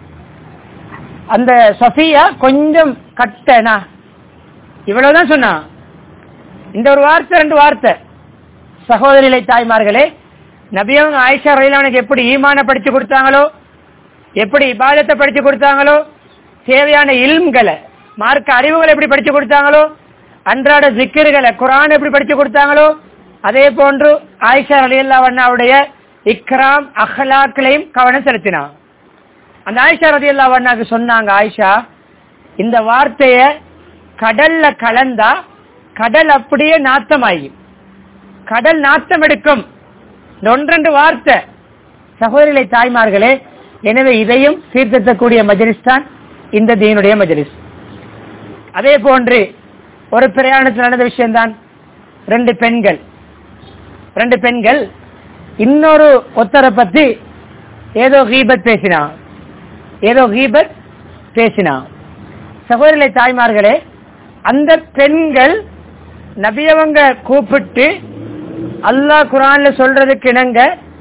அந்த சஃபியா கொஞ்சம் கட்டனா இவ்வளவுதான் சொன்னா இந்த ஒரு வார்த்தை ரெண்டு வார்த்தை சகோதரிகளை தாய்மார்களே நபியவங்க ஆயிஷா ரயிலானுக்கு எப்படி ஈமான படிச்சு கொடுத்தாங்களோ எப்படி இபாதத்தை படிச்சு கொடுத்தாங்களோ தேவையான இல்ம்களை மார்க்க அறிவுகளை எப்படி படிச்சு கொடுத்தாங்களோ அன்றாட ஜிக்கர்களை குரான் எப்படி படிச்சு கொடுத்தாங்களோ அதே போன்று ஆயிஷா அலியல்லா அண்ணாவுடைய இக்ராம் அஹ்லாக்களையும் கவனம் செலுத்தினான் அந்த ஆயிஷா ரதியல்லா அண்ணாக்கு சொன்னாங்க ஆயிஷா இந்த வார்த்தைய கடல்ல கலந்தா கடல் அப்படியே நாத்தமாகி கடல் நாத்தம் எடுக்கும் இந்த ஒன்றெண்டு வார்த்தை சகோதரிகளை தாய்மார்களே எனவே இதையும் சீர்திருத்தக்கூடிய மஜலிஸ் தான் இந்த தீனுடைய மஜலிஸ் அதே போன்று ஒரு பிரயாணத்தில் நடந்த விஷயம்தான் ரெண்டு பெண்கள் ரெண்டு பெண்கள் இன்னொரு ஒத்தரை பத்தி ஏதோ கீபத் பேசினான் ஏதோ கீபத் பேசினான் சகோதரிகளை தாய்மார்களே அந்த பெண்கள் நபியவங்க கூப்பிட்டு அல்லாஹ் குரான்ல சொல்றதுக்கு இணங்க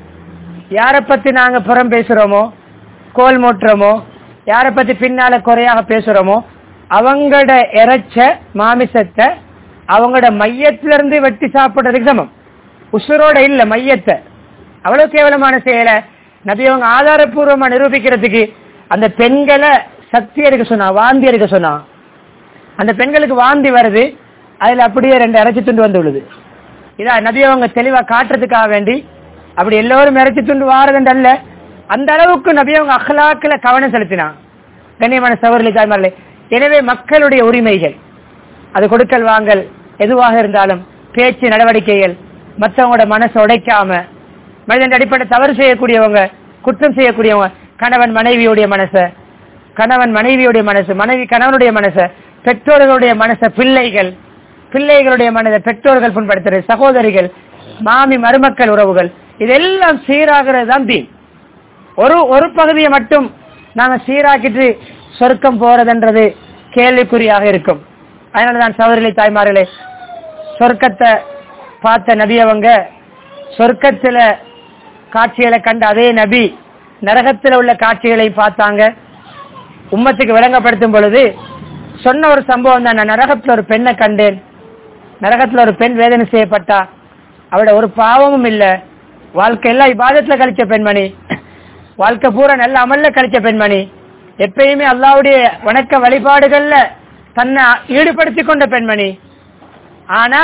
யாரை பத்தி நாங்க புறம் பேசுறோமோ கோல் மூட்டுறோமோ யாரை பத்தி பின்னால குறையாக பேசுறோமோ அவங்களோட இறைச்ச மாமிசத்தை அவங்களோட மையத்துல இருந்து வெட்டி சாப்பிடுறதுக்கு சமம் உசுரோட இல்ல மையத்தை அவ்வளவு கேவலமான செயலை நபி அவங்க ஆதாரபூர்வமா நிரூபிக்கிறதுக்கு அந்த பெண்களை சக்தி எடுக்க சொன்னா வாந்தி எடுக்க சொன்னா அந்த பெண்களுக்கு வாந்தி வருது அதுல அப்படியே ரெண்டு இறைச்சி துண்டு வந்து விழுது இதா நபி அவங்க தெளிவா காட்டுறதுக்காக வேண்டி அப்படி எல்லோரும் இறைச்சி துண்டு வாரதுண்டு அல்ல அந்த அளவுக்கு நபி அவங்க அஹ்லாக்கில் கவனம் செலுத்தினான் கண்ணியமான சவர்லி தாய்மார்களே எனவே மக்களுடைய உரிமைகள் அது கொடுக்கல் வாங்கல் எதுவாக இருந்தாலும் பேச்சு நடவடிக்கைகள் மற்றவங்களோட மனசை உடைக்காம மனிதன் அடிப்படை தவறு செய்யக்கூடியவங்க குற்றம் செய்யக்கூடியவங்க கணவன் மனைவியுடைய மனச கணவன் மனைவியுடைய மனசு மனைவி கணவனுடைய மனச பெற்றோர்களுடைய மனச பிள்ளைகள் பிள்ளைகளுடைய மனதை பெற்றோர்கள் புண்படுத்துறது சகோதரிகள் மாமி மருமக்கள் உறவுகள் இதெல்லாம் சீராகிறது தான் தீன் ஒரு ஒரு பகுதியை மட்டும் நாங்க சீராக்கிட்டு சொர்க்கம் போறதுன்றது கேள்விக்குறியாக இருக்கும் அதனாலதான் சகோதரி தாய்மார்களே சொர்க்கத்தை பார்த்த நபி அவங்க சொர்க்கத்துல காட்சிகளை கண்ட அதே நபி நரகத்துல உள்ள காட்சிகளை பார்த்தாங்க உம்மத்துக்கு விளங்கப்படுத்தும் பொழுது சொன்ன ஒரு சம்பவம் தான் நான் நரகத்துல ஒரு பெண்ணை கண்டேன் நரகத்துல ஒரு பெண் வேதனை செய்யப்பட்டா அவட ஒரு பாவமும் இல்ல வாழ்க்கை எல்லாம் இபாதத்துல கழிச்ச பெண்மணி வாழ்க்கை பூரா நல்ல அமல்ல கழிச்ச பெண்மணி எப்பயுமே அல்லாவுடைய வணக்க வழிபாடுகள்ல தன்னை ஈடுபடுத்தி கொண்ட பெண்மணி ஆனா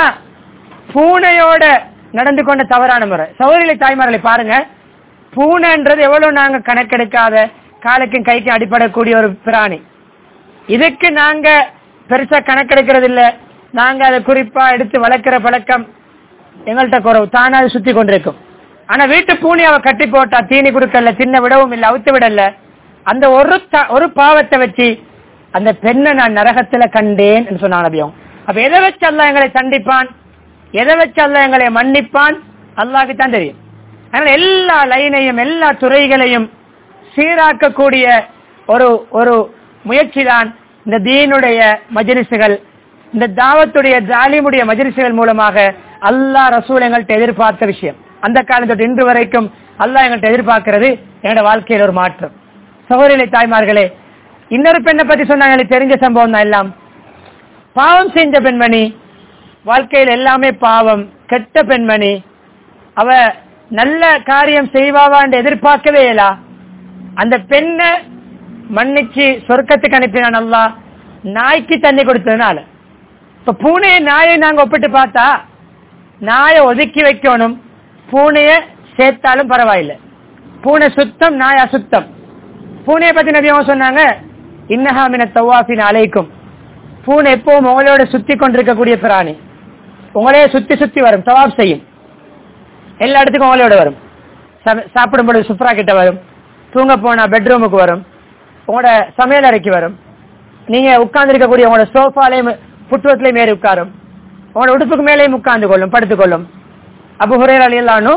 பூனையோட நடந்து கொண்ட தவறான முறை சௌகரிகளை தாய்மார்களை பாருங்க பூனைன்றது எவ்வளவு நாங்க கணக்கெடுக்காத காலுக்கும் கைக்கும் அடிப்படக்கூடிய ஒரு பிராணி இதுக்கு நாங்க பெருசா கணக்கெடுக்கிறது இல்ல நாங்க அதை குறிப்பா எடுத்து வளர்க்கிற பழக்கம் எங்கள்கிட்ட குறவு தானா அது சுத்தி கொண்டிருக்கும் ஆனா வீட்டு பூனி அவ கட்டி போட்டா தீனி கொடுக்கல சின்ன விடவும் இல்ல அவுத்து விடல அந்த ஒரு த- ஒரு பாவத்தை வச்சு அந்த பெண்ணை நான் நரகத்துல கண்டேன் என்று சொன்னான் நபியும் அப்ப எதை வச்சு அல்லாஹ் எங்களை தண்டிப்பான் எதை வச்சு அல்லாஹ் எங்களை மன்னிப்பான் அல்லாஹ்க்கு தான் தெரியும் அதனால எல்லா லைனையும் எல்லா துறைகளையும் சீராக்கக்கூடிய ஒரு ஒரு முயற்சி தான் இந்த தீனுடைய மஜ்லிசுகள் இந்த தாவத்துடைய ஜாலிமுடைய மஜ்லிசுகள் மூலமாக அல்லாஹ் ரசூல் எங்கள்கிட்ட எதிர்பார்த்த விஷயம் அந்த காலம் தொட்டு இன்று வரைக்கும் அல்லாஹ் எங்கள்கிட்ட எதிர்பார்க்கிறது என்னோட வாழ்க்கையில் ஒரு மாற்றம் சகோதரிகளை தாய்மார்களே இன்னொரு பெண்ணை பத்தி சொன்னாங்க எனக்கு தெரிஞ்ச சம்பவம் தான் எல்லாம் பாவம் செஞ்ச பெண்மணி வாழ்க்கையில் எல்லாமே பாவம் கெட்ட பெண்மணி அவ நல்ல காரியம் செய்வாவான்னு எதிர்பார்க்கவே இல்லா அந்த பெண்ணை மன்னிச்சு சொர்க்கத்துக்கு அனுப்பினான் அல்லாஹ் நாய்க்கு தண்ணி கொடுத்ததுனால இப்ப பூனையை நாயை நாங்க ஒப்பிட்டு பார்த்தா நாயை ஒதுக்கி வைக்கணும் பூனைய சேர்த்தாலும் பரவாயில்லை பூனை சுத்தம் நாய் அசுத்தம் பூனையை பத்தி நபி அவங்க சொன்னாங்க இன்னஹாமின தவாஃபின் அலைக்கும் பூனை எப்பவும் உங்களோட சுத்தி கொண்டிருக்கக்கூடிய பிராணி உங்களையே சுத்தி சுத்தி வரும் தவாப் செய்யும் எல்லா இடத்துக்கும் உங்களோட வரும் சம- சாப்பிடும் பொழுது சுப்ரா கிட்ட வரும் தூங்க போனா பெட்ரூமுக்கு வரும் உங்களோட சமையல் அறைக்கு வரும் நீங்க உட்கார்ந்து இருக்கக்கூடிய உங்களோட சோஃபாலையும் புட்டுவத்திலையும் ஏறி உட்காரும் உங்களோட உடுப்புக்கு மேலேயும் உட்கார்ந்து கொள்ளும் படுத்துக் கொள்ளும் அபு ஹுரேர் அலி எல்லானும்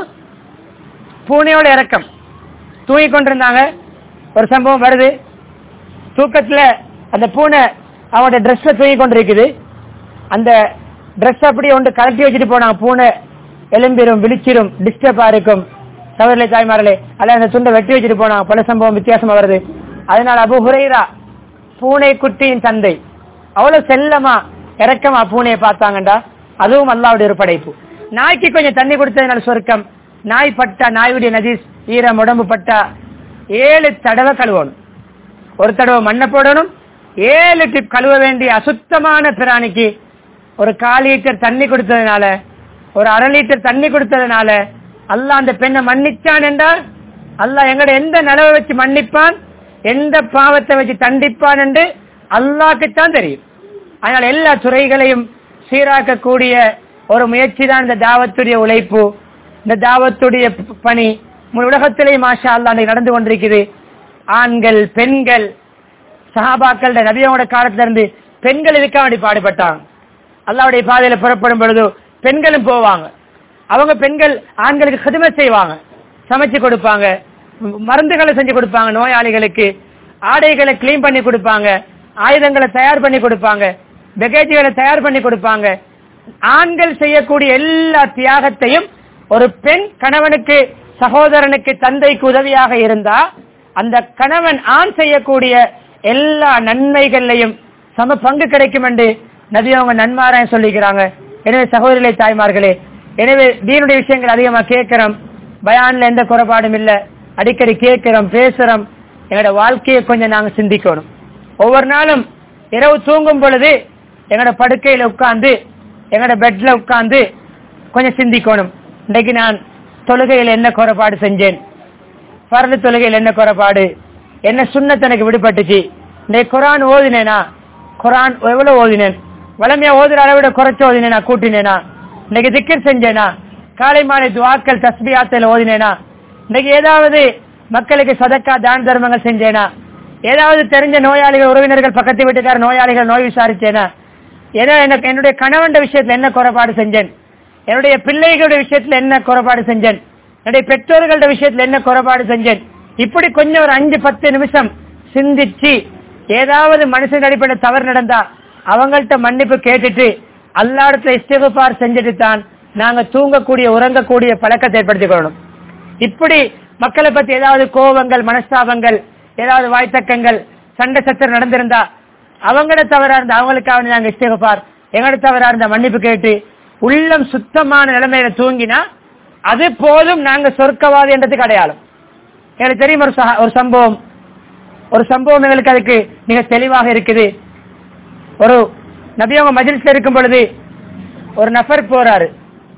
பூனையோட இறக்கம் தூங்கி கொண்டிருந்தாங்க ஒரு சம்பவம் வருது தூக்கத்துல அந்த பூனை அவனோட ட்ரெஸ்ல தூங்கி கொண்டிருக்குது அந்த ட்ரெஸ் அப்படியே ஒன்று கலட்டி வச்சுட்டு போனாங்க பூனை எலும்பிரும் விழிச்சிரும் டிஸ்டர்பா இருக்கும் சவரிலே தாய்மார்களே அல்ல அந்த துண்டை வெட்டி வச்சுட்டு போனாங்க பல சம்பவம் வித்தியாசமா வருது அதனால அபு ஹுரைரா பூனை குட்டியின் தந்தை அவ்வளவு செல்லமா இறக்கமா பூனையை பார்த்தாங்கண்டா அதுவும் அல்லாவுடைய ஒரு படைப்பு நாய்க்கு கொஞ்சம் தண்ணி கொடுத்ததுனால சொர்க்கம் நாய் பட்டா நாயுடைய நதீஸ் ஈரம் உடம்பு பட்டா ஏழு தடவை கழுவணும் ஒரு தடவை மண்ணை போடணும் ஏழு டிப் கழுவ வேண்டிய அசுத்தமான பிராணிக்கு ஒரு கால் லிட்டர் தண்ணி கொடுத்ததுனால ஒரு அரை லிட்டர் தண்ணி கொடுத்ததுனால அல்லாஹ் அந்த பெண்ணை மன்னிச்சான் என்றால் அல்லாஹ் எங்கட எந்த நிலவை வச்சு மன்னிப்பான் எந்த பாவத்தை வச்சு தண்டிப்பான் என்று அல்லாஹ்க்குத்தான் தெரியும் அதனால எல்லா துறைகளையும் சீராக்கக்கூடிய ஒரு முயற்சி தான் இந்த தாவத்துடைய உழைப்பு இந்த தாவத்துடைய ப- பணி முழு உலகத்திலேயும் மாஷா அல்லாஹ் அன்றைக்கு நடந்து கொண்டிருக்குது ஆண்கள் பெண்கள் சஹாபாக்கள் நபியோட காலத்துல இருந்து பெண்கள் இதுக்காக வேண்டி பாடுபட்டாங்க அல்லாவுடைய பாதையில புறப்படும் பொழுது பெண்களும் போவாங்க அவங்க பெண்கள் ஆண்களுக்கு ஹிதமை செய்வாங்க சமைச்சு கொடுப்பாங்க ம- மருந்துகளை செஞ்சு கொடுப்பாங்க நோயாளிகளுக்கு ஆடைகளை கிளீன் பண்ணி கொடுப்பாங்க ஆயுதங்களை தயார் பண்ணி கொடுப்பாங்க பெகேஜ்களை தயார் பண்ணி கொடுப்பாங்க ஆண்கள் செய்யக்கூடிய எல்லா தியாகத்தையும் ஒரு பெண் கணவனுக்கு சகோதரனுக்கு தந்தைக்கு உதவியாக இருந்தா அந்த கணவன் ஆண் செய்யக்கூடிய எல்லா நன்மைகள்லையும் சம பங்கு கிடைக்கும் என்று நபி அவங்க நன்மாராயம் சொல்லிக்கிறாங்க எனவே சகோதரிகளே தாய்மார்களே எனவே தீனுடைய விஷயங்கள் அதிகமா கேட்கிறோம் பயான்ல எந்த குறைபாடும் இல்ல அடிக்கடி கேட்கிறோம் பேசுறோம் எங்களோட வாழ்க்கையை கொஞ்சம் நாங்க சிந்திக்கணும் ஒவ்வொரு நாளும் இரவு தூங்கும் பொழுது எங்களோட படுக்கையில உட்கார்ந்து எங்களோட பெட்ல உட்கார்ந்து கொஞ்சம் சிந்திக்கணும் இன்னைக்கு நான் தொழுகையில் என்ன குறைபாடு செஞ்சேன் பரல தொழுகையில் என்ன குறைபாடு என்ன சுண்ணத் எனக்கு விடுபட்டுச்சு இன்னைக்கு குரான் ஓதினேனா குரான் எவ்வளவு ஓதினேன் வளமையா ஓதுற அளவை விட குறைச்சு ஓதினேனா கூட்டினேனா இன்னைக்கு திக்கர் செஞ்சேனா காலை மாலை துவாக்கள் தஸ்பியாத்தில் ஓதினேனா இன்னைக்கு ஏதாவது மக்களுக்கு சதக்கா தான தர்மங்கள் செஞ்சேனா ஏதாவது தெரிஞ்ச நோயாளிகள் உறவினர்கள் பக்கத்து வீட்டுக்கார நோயாளிகள் நோய் விசாரிச்சேனா ஏதோ எனக்கு என்னுடைய கணவன் விஷயத்துல என்ன குறைபாடு செஞ்சேன் என்னுடைய பிள்ளைகளுடைய விஷயத்துல என்ன குறைபாடு செஞ்சேன் என்னுடைய பெற்றோர்களோட விஷயத்துல என்ன குறைபாடு செஞ்சேன் இப்படி கொஞ்சம் ஒரு அஞ்சு பத்து நிமிஷம் சிந்திச்சு ஏதாவது மனுஷன் அடிப்படையில் தவறு நடந்தா அவங்கள்ட்ட மன்னிப்பு கேட்டுட்டு அல்லாடத்துல இஸ்திகுபார் செஞ்சுட்டு தான் நாங்க தூங்கக்கூடிய உறங்கக்கூடிய பழக்கத்தை ஏற்படுத்திக் கொள்ளணும் இப்படி மக்களை பத்தி ஏதாவது கோபங்கள் மனஸ்தாபங்கள் ஏதாவது வாய்த்தக்கங்கள் சண்டை சச்சரவு நடந்திருந்தா அவங்கள தவறா இருந்தா அவங்களுக்காக நாங்க இஸ்திகுபார் எங்களோட தவறா இருந்தா மன்னிப்பு கேட்டு உள்ளம் சுத்தமான நிலைமையில தூங்கினா அது போதும் நாங்க சொர்க்கவாதி என்றதுக்கு அடையாளம் எனக்கு தெரியும் ஒரு சஹா- ஒரு சம்பவம் ஒரு சம்பவம் எங்களுக்கு அதுக்கு மிக தெளிவாக இருக்குது ஒரு நபியவங்க மஜிலிஸ்ல இருக்கும் பொழுது ஒரு நபர் போறாரு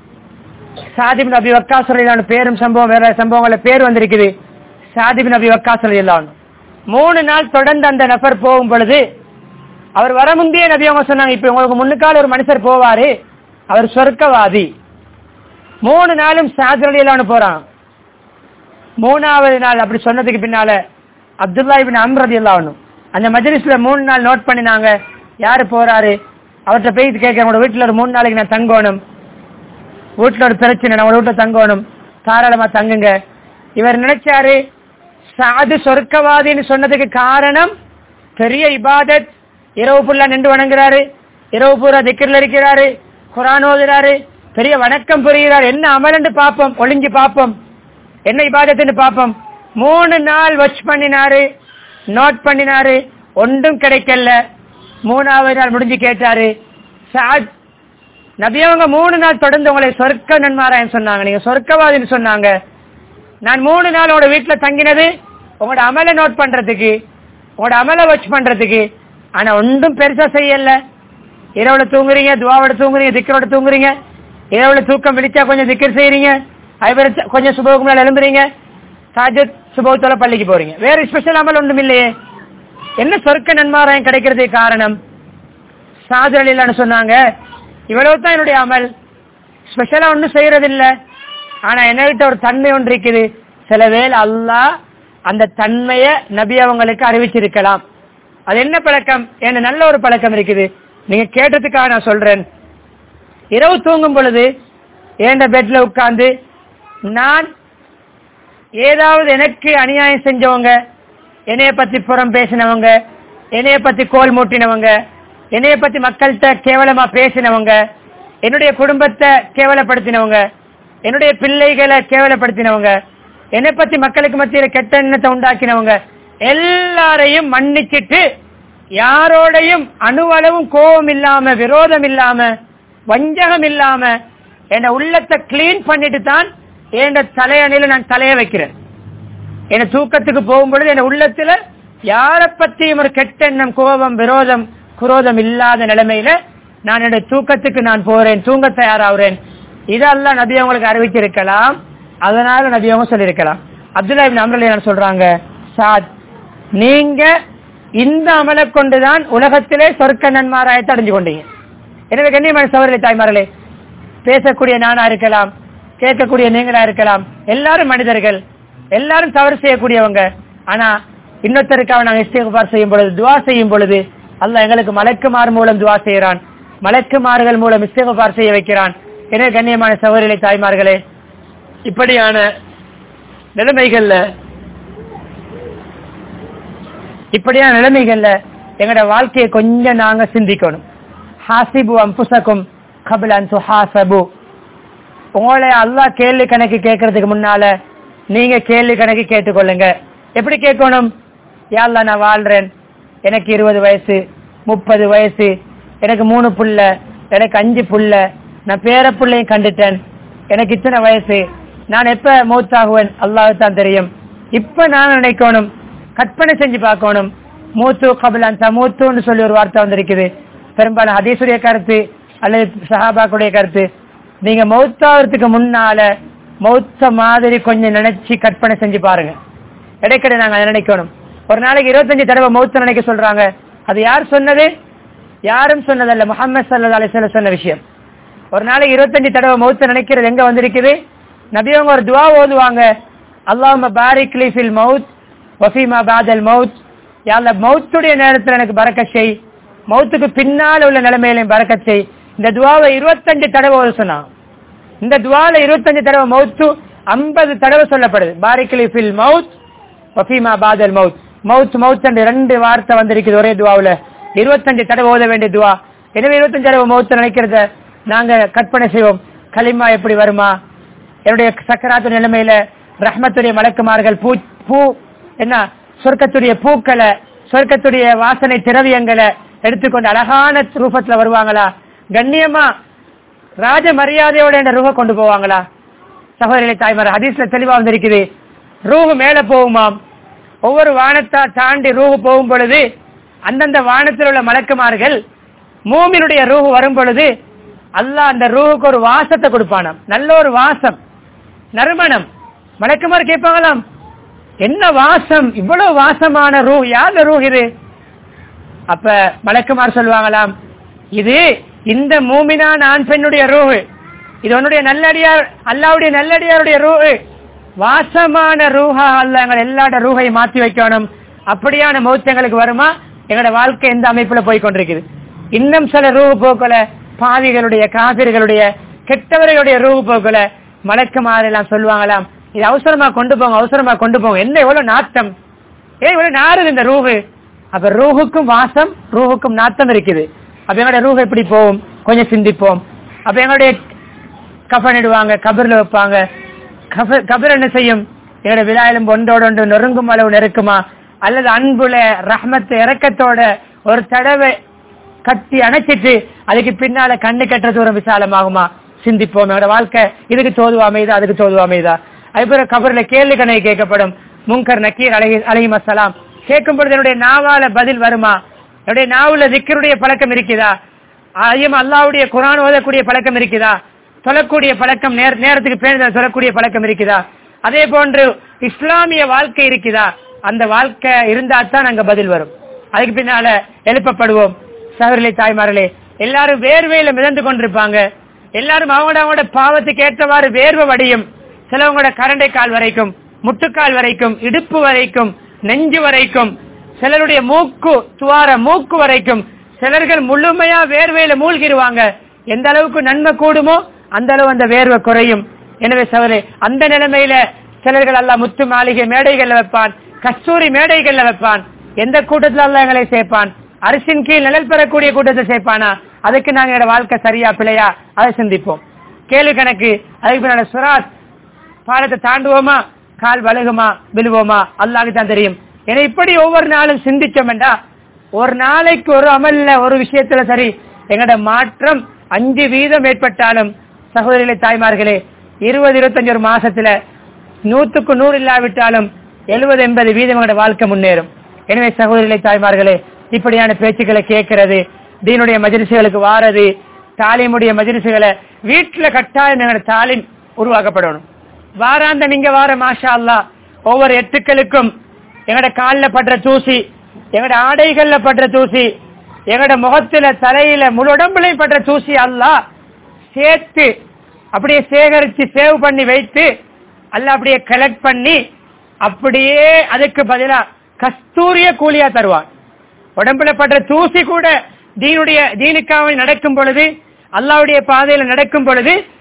சாதிப் நபி வக்காஸ் ரலியல்லாஹு பேரும் சம்பவம் வேற சம்பவங்கள பேர் வந்திருக்குது சாதிப் நபி வக்காஸ் ரலியல்லாஹு மூணு நாள் தொடர்ந்து அந்த நபர் போகும் பொழுது அவர் வர முந்தைய நபி அவங்க சொன்னாங்க இப்ப உங்களுக்கு முன்னுக்கால ஒரு மனுஷர் போவாரு அவர் சொர்க்கவாதி மூணு நாளும் சாதி ரலியல்லாஹு போறான் மூணாவது நாள் அப்படி சொன்னதுக்கு பின்னால அப்துல்லா இபின் அம்ரதி எல்லாம் அந்த மஜ்லிஸ்ல மூணு நாள் நோட் பண்ணினாங்க யாரு போறாரு அவர்கிட்ட போய் கேட்க உங்களோட வீட்டுல ஒரு மூணு நாளைக்கு நான் தங்கணும் வீட்டுல ஒரு பிரச்சனை நம்ம வீட்டுல தங்கணும் தாராளமா தங்குங்க இவர் நினைச்சாரு சாது சொர்க்கவாதின்னு சொன்னதுக்கு காரணம் பெரிய இபாதத் இரவு ஃபுல்லா நின்று வணங்குறாரு இரவு பூரா திக்கர்ல இருக்கிறாரு குரான் ஓதுறாரு பெரிய வணக்கம் புரிகிறார் என்ன அமலன்னு பாப்போம் ஒளிஞ்சு பாப்போம் என்ன இபாதத்துன்னு பாப்போம் மூணு நாள் வாட்ச் பண்ணினாரு நோட் பண்ணினாரு ஒன்றும் கிடைக்கல மூணாவது நாள் முடிஞ்சு கேட்டாரு சாத் நபியவங்க மூணு நாள் தொடர்ந்து உங்களை சொர்க்க நன்மாராயன் சொன்னாங்க நீங்க சொர்க்கவாதின்னு சொன்னாங்க நான் மூணு நாள் உங்களோட வீட்டுல தங்கினது உங்களோட அமலை நோட் பண்றதுக்கு உங்களோட அமலை வாட்ச் பண்றதுக்கு ஆனா ஒன்றும் பெருசா செய்யல இரவுல தூங்குறீங்க துவாவோட தூங்குறீங்க திக்கரோட தூங்குறீங்க இரவுல தூக்கம் விழிச்சா கொஞ்சம் திக்கர் செய்றீங்க அதுபோல கொஞ்சம் சுபவுக்கு மேல எழும்புறீங்க சாஜத் சுபவத்தோட பள்ளிக்கு போறீங்க வேற ஸ்பெஷல் அமல் ஒன்றும் இல்லையே என்ன சொர்க்க நன்மாராயம் கிடைக்கிறதுக்கு காரணம் சாதுரல் இல்லைன்னு சொன்னாங்க இவ்வளவு தான் என்னுடைய அமல் ஸ்பெஷலா ஒன்றும் செய்யறதில்ல ஆனா என்கிட்ட ஒரு தன்மை ஒன்று இருக்குது சில வேளை அல்லாஹ் அந்த தன்மைய நபி அவங்களுக்கு அறிவிச்சிருக்கலாம் அது என்ன பழக்கம் என்ன நல்ல ஒரு பழக்கம் இருக்குது நீங்க கேட்டதுக்காக நான் சொல்றேன் இரவு தூங்கும் பொழுது ஏண்ட பெட்ல உட்கார்ந்து நான் ஏதாவது எனக்கு அநியாயம் செஞ்சவங்க என்னைய பத்தி புறம் பேசினவங்க என்னைய பத்தி கோல் மூட்டினவங்க என்னைய பத்தி மக்கள்கிட்ட கேவலமா பேசினவங்க என்னுடைய குடும்பத்தை கேவலப்படுத்தினவங்க என்னுடைய பிள்ளைகளை கேவலப்படுத்தினவங்க என்னை பத்தி மக்களுக்கு மத்தியில கெட்ட எண்ணத்தை உண்டாக்கினவங்க எல்லாரையும் மன்னிச்சிட்டு யாரோடையும் அணுவளவும் கோபம் இல்லாம விரோதம் இல்லாம வஞ்சகம் இல்லாம என் உள்ளத்தை கிளீன் பண்ணிட்டு தான் என் தலையணையில நான் தலைய வைக்கிறேன் என் தூக்கத்துக்கு போகும்பொழுது என் உள்ளத்துல யார பத்தியும் ஒரு கெட்ட எண்ணம் கோபம் விரோதம் குரோதம் இல்லாத நிலைமையில நான் என்னுடைய தூக்கத்துக்கு நான் போறேன் தூங்க தயாராகிறேன் இதெல்லாம் நபி அவங்களுக்கு அறிவிச்சிருக்கலாம் அதனால நபி அவங்க சொல்லியிருக்கலாம் அப்துல்லா இப்னு அம்ரலி என்ன சொல்றாங்க சாத் நீங்க இந்த அமலை கொண்டுதான் உலகத்திலே சொர்க்க நன்மாராயத்தை அடைஞ்சு கொண்டீங்க எனவே கண்ணியமான சவரலை தாய்மார்களே பேசக்கூடிய நானா இருக்கலாம் கேட்கக்கூடிய நீங்களா இருக்கலாம் எல்லாரும் மனிதர்கள் எல்லாரும் தவறு செய்யக்கூடியவங்க ஆனா இன்னொருத்தருக்காக நாங்க இஸ்திகுபார் செய்யும் பொழுது துவா செய்யும் பொழுது அல்லாஹ் எங்களுக்கு மலக்குமார் மூலம் துவா செய்யறான் மலக்குமார்கள் மூலம் இஸ்திகுபார் செய்ய வைக்கிறான் எனவே கண்ணியமான சகோதரிகளை தாய்மார்களே இப்படியான நிலைமைகள்ல இப்படியான நிலைமைகள்ல எங்களோட வாழ்க்கையை கொஞ்சம் நாங்க சிந்திக்கணும் ஹாசிபு அம்புசக்கும் கபிலன் சுஹாசபு உங்களை அல்லாஹ் கேள்வி கணக்கு கேட்கறதுக்கு முன்னால நீங்க கேள்வி கணக்கு கேட்டுக்கொள்ளுங்க எப்படி கேட்கணும் யாழ்லா நான் வாழ்றேன் எனக்கு இருபது வயசு முப்பது வயசு எனக்கு மூணு புள்ள எனக்கு அஞ்சு புள்ள நான் பேர புள்ளையும் கண்டுட்டேன் எனக்கு இத்தனை வயசு நான் எப்ப மூத்தாகுவேன் அல்லாஹ் தான் தெரியும் இப்ப நான் நினைக்கணும் கற்பனை செஞ்சு பார்க்கணும் மூத்து கபிலான் சமூத்துன்னு சொல்லி ஒரு வார்த்தை வந்திருக்குது பெரும்பாலும் ஹதீசுடைய கருத்து அல்லது சஹாபாக்குடைய கருத்து நீங்க மௌத்தாவதுக்கு முன்னால மௌத்த மாதிரி கொஞ்சம் நினைச்சு கற்பனை செஞ்சு பாருங்க இடைக்கடை நாங்க அதை நினைக்கணும் ஒரு நாளைக்கு இருபத்தஞ்சு தடவை மௌத்த நினைக்க சொல்றாங்க அது யார் சொன்னது யாரும் சொன்னதல்ல முகமது சல்லா அலிஸ்ல சொன்ன விஷயம் ஒரு நாளைக்கு இருபத்தஞ்சு தடவை மௌத்த நினைக்கிறது எங்க வந்திருக்குது நபியவங்க ஒரு துவா ஓதுவாங்க அல்லாஹ் பாரிக் ஃபில் மவுத் வஃபீமா பாதல் மவுத் யாழ்ல மௌத்துடைய நேரத்தில் எனக்கு பறக்க செய் மௌத்துக்கு பின்னால் உள்ள நிலைமையிலையும் பறக்க செய் இந்த துவாவை இருபத்தஞ்சு தடவை ஓத சொன்னான் இந்த துவால இருபத்தஞ்சு தடவை மௌத்து ஐம்பது தடவை சொல்லப்படுது பாரிக்லி ஃபில் மவுத் வஃபீமா பாதல் மவுத் மவுத் மவுத் என்ற ரெண்டு வார்த்தை வந்திருக்குது ஒரே துவாவுல இருபத்தஞ்சு தடவை ஓத வேண்டிய துவா எனவே இருபத்தஞ்சு தடவை மௌத்த நினைக்கிறத நாங்க கற்பனை செய்வோம் களிமா எப்படி வருமா என்னுடைய சக்கராத்து நிலைமையில ரஹ்மத்துடைய மலக்குமார்கள் பூ பூ என்ன சொர்க்கத்துடைய பூக்களை சொர்க்கத்துடைய வாசனை திரவியங்களை எடுத்துக்கொண்டு அழகான ரூபத்துல வருவாங்களா கண்ணியமா ராஜ மரியாதையோட என்ற ரூப கொண்டு போவாங்களா சகோதரிகளை தாய்மார் ஹதீஸ்ல தெளிவா வந்திருக்குது ரூஹு மேல போகுமாம் ஒவ்வொரு வானத்தா தாண்டி ரூஹு போகும் பொழுது அந்தந்த வானத்தில் உள்ள மலக்குமார்கள் மூமினுடைய ரூஹு வரும் பொழுது அல்லாஹ் அந்த ரூஹுக்கு ஒரு வாசத்தை கொடுப்பானாம் நல்ல ஒரு வாசம் நறுமணம் மலக்குமார் கேட்பாங்களாம் என்ன வாசம் இவ்வளவு வாசமான ரூ யார் ரூ இது அப்ப மலக்குமார் சொல்லுவாங்களாம் இது இந்த மூமினான் ஆண் பெண்ணுடைய ரூஹு இது உன்னுடைய நல்லடியார் அல்லாவுடைய நல்லடியாருடைய ரூஹு வாசமான ரூஹா அல்ல எங்கள் எல்லாட ரூஹையும் மாத்தி வைக்கணும் அப்படியான மௌத்தங்களுக்கு வருமா எங்களோட வாழ்க்கை எந்த அமைப்புல போய் கொண்டிருக்குது இன்னும் சில ரூஹு போக்கல பாவிகளுடைய காபிர்களுடைய கெட்டவர்களுடைய ரூஹு போக்கல மலக்குமார் எல்லாம் சொல்லுவாங்களாம் இது அவசரமா கொண்டு போங்க அவசரமா கொண்டு போங்க என்ன எவ்வளவு நாட்டம் ஏன் இவ்வளவு நாறுது இந்த ரூஹு அப்ப ரூஹுக்கும் வாசம் ரூஹுக்கும் நாட்டம் இருக்குது அப்ப எங்களுடைய ரூஹ் எப்படி போகும் கொஞ்சம் சிந்திப்போம் அப்ப எங்களுடைய கஃனிடுவாங்க கபர்ல வைப்பாங்க கபர் என்ன செய்யும் எங்களுடைய விழாயிலும் ஒன்றோட ஒன்று நொறுங்கும் அளவு நெருக்குமா அல்லது அன்புல ரஹ்மத்து இறக்கத்தோட ஒரு தடவை கட்டி அணைச்சிட்டு அதுக்கு பின்னால கண்ணு கட்டுற தூரம் விசாலமாகுமா சிந்திப்போம் எங்களோட வாழ்க்கை இதுக்கு தோதுவா அமைதா அதுக்கு தோதுவா அமைதா அதுபோல கபர்ல கேள்வி கணக்கு கேட்கப்படும் முங்கர் நக்கீர் அலகி அலஹி மசலாம் கேட்கும் பொழுது என்னுடைய நாவால பதில் வருமா என்னுடைய நாவுல திக்கருடைய பழக்கம் இருக்குதா ஐயம் அல்லாவுடைய குரான் ஓதக்கூடிய பழக்கம் இருக்குதா சொல்லக்கூடிய பழக்கம் நேர நேரத்துக்கு பேருந்தல் சொல்லக்கூடிய பழக்கம் இருக்குதா அதே போன்று இஸ்லாமிய வாழ்க்கை இருக்குதா அந்த வாழ்க்கை இருந்தா தான் அங்க பதில் வரும் அதுக்கு பின்னால எழுப்பப்படுவோம் சகோதரிலே தாய்மார்களே எல்லாரும் வேர்வையில மிதந்து கொண்டிருப்பாங்க எல்லாரும் அவங்களோட அவங்களோட பாவத்துக்கு ஏற்றவாறு வேர்வை வடியும் சிலவங்களோட கரண்டை கால் வரைக்கும் முட்டுக்கால் வரைக்கும் இடுப்பு வரைக்கும் நெஞ்சு வரைக்கும் சிலருடைய மூக்கு துவார மூக்கு வரைக்கும் சிலர்கள் முழுமையா வேர்வையில மூழ்கிடுவாங்க எந்த அளவுக்கு நன்மை கூடுமோ அந்த அளவு அந்த வேர்வை குறையும் எனவே சவரே அந்த நிலைமையில சிலர்கள் எல்லாம் முத்து மாளிகை மேடைகள்ல வைப்பான் கஸ்தூரி மேடைகள்ல வைப்பான் எந்த கூட்டத்துல எல்லாம் எங்களை சேர்ப்பான் அரசின் கீழ் நிழல் பெறக்கூடிய கூட்டத்தை சேர்ப்பானா அதுக்கு நாங்க எங்களோட வாழ்க்கை சரியா பிழையா அதை சிந்திப்போம் கேள்வி கணக்கு அதுக்கு பின்னால சுராத் பாலத்தை தாண்டுவோமா கால் வழுகுமா விழுவோமா அல்லாஹ் தான் தெரியும் ஏன்னா இப்படி ஒவ்வொரு நாளும் சிந்திச்சோம்டா ஒரு நாளைக்கு ஒரு அமல்ல ஒரு விஷயத்துல சரி எங்களோட மாற்றம் அஞ்சு வீதம் ஏற்பட்டாலும் சகோதரிகளே தாய்மார்களே இருபது இருபத்தஞ்சு ஒரு மாசத்துல நூத்துக்கு நூறு இல்லாவிட்டாலும் எழுபது எண்பது வீதம் எங்களோட வாழ்க்கை முன்னேறும் எனவே சகோதரிகளே தாய்மார்களே இப்படியான பேச்சுக்களை கேட்கறது தீனுடைய மஜிரிசுகளுக்கு வாரது தாலிமுடைய மஜிரிசுகளை வீட்டுல கட்டாயம் எங்களோட தாலிம் உருவாக்கப்படணும் வாராந்த நீங்க வார மாஷா அல்லா ஒவ்வொரு எட்டுக்களுக்கும் எங்கட காலில் படுற தூசி எங்கட ஆடைகள்ல படுற தூசி எங்கட முகத்துல தலையில முழு உடம்புலையும் படுற தூசி அல்லா சேர்த்து அப்படியே சேகரிச்சு சேவ் பண்ணி வைத்து அல்ல அப்படியே கலெக்ட் பண்ணி அப்படியே அதுக்கு பதிலா கஸ்தூரிய கூலியா தருவான் உடம்புல படுற தூசி கூட தீனுடைய தீனுக்காக நடக்கும் பொழுது அல்லாவுடைய பாதையில நடக்கும் பொழுது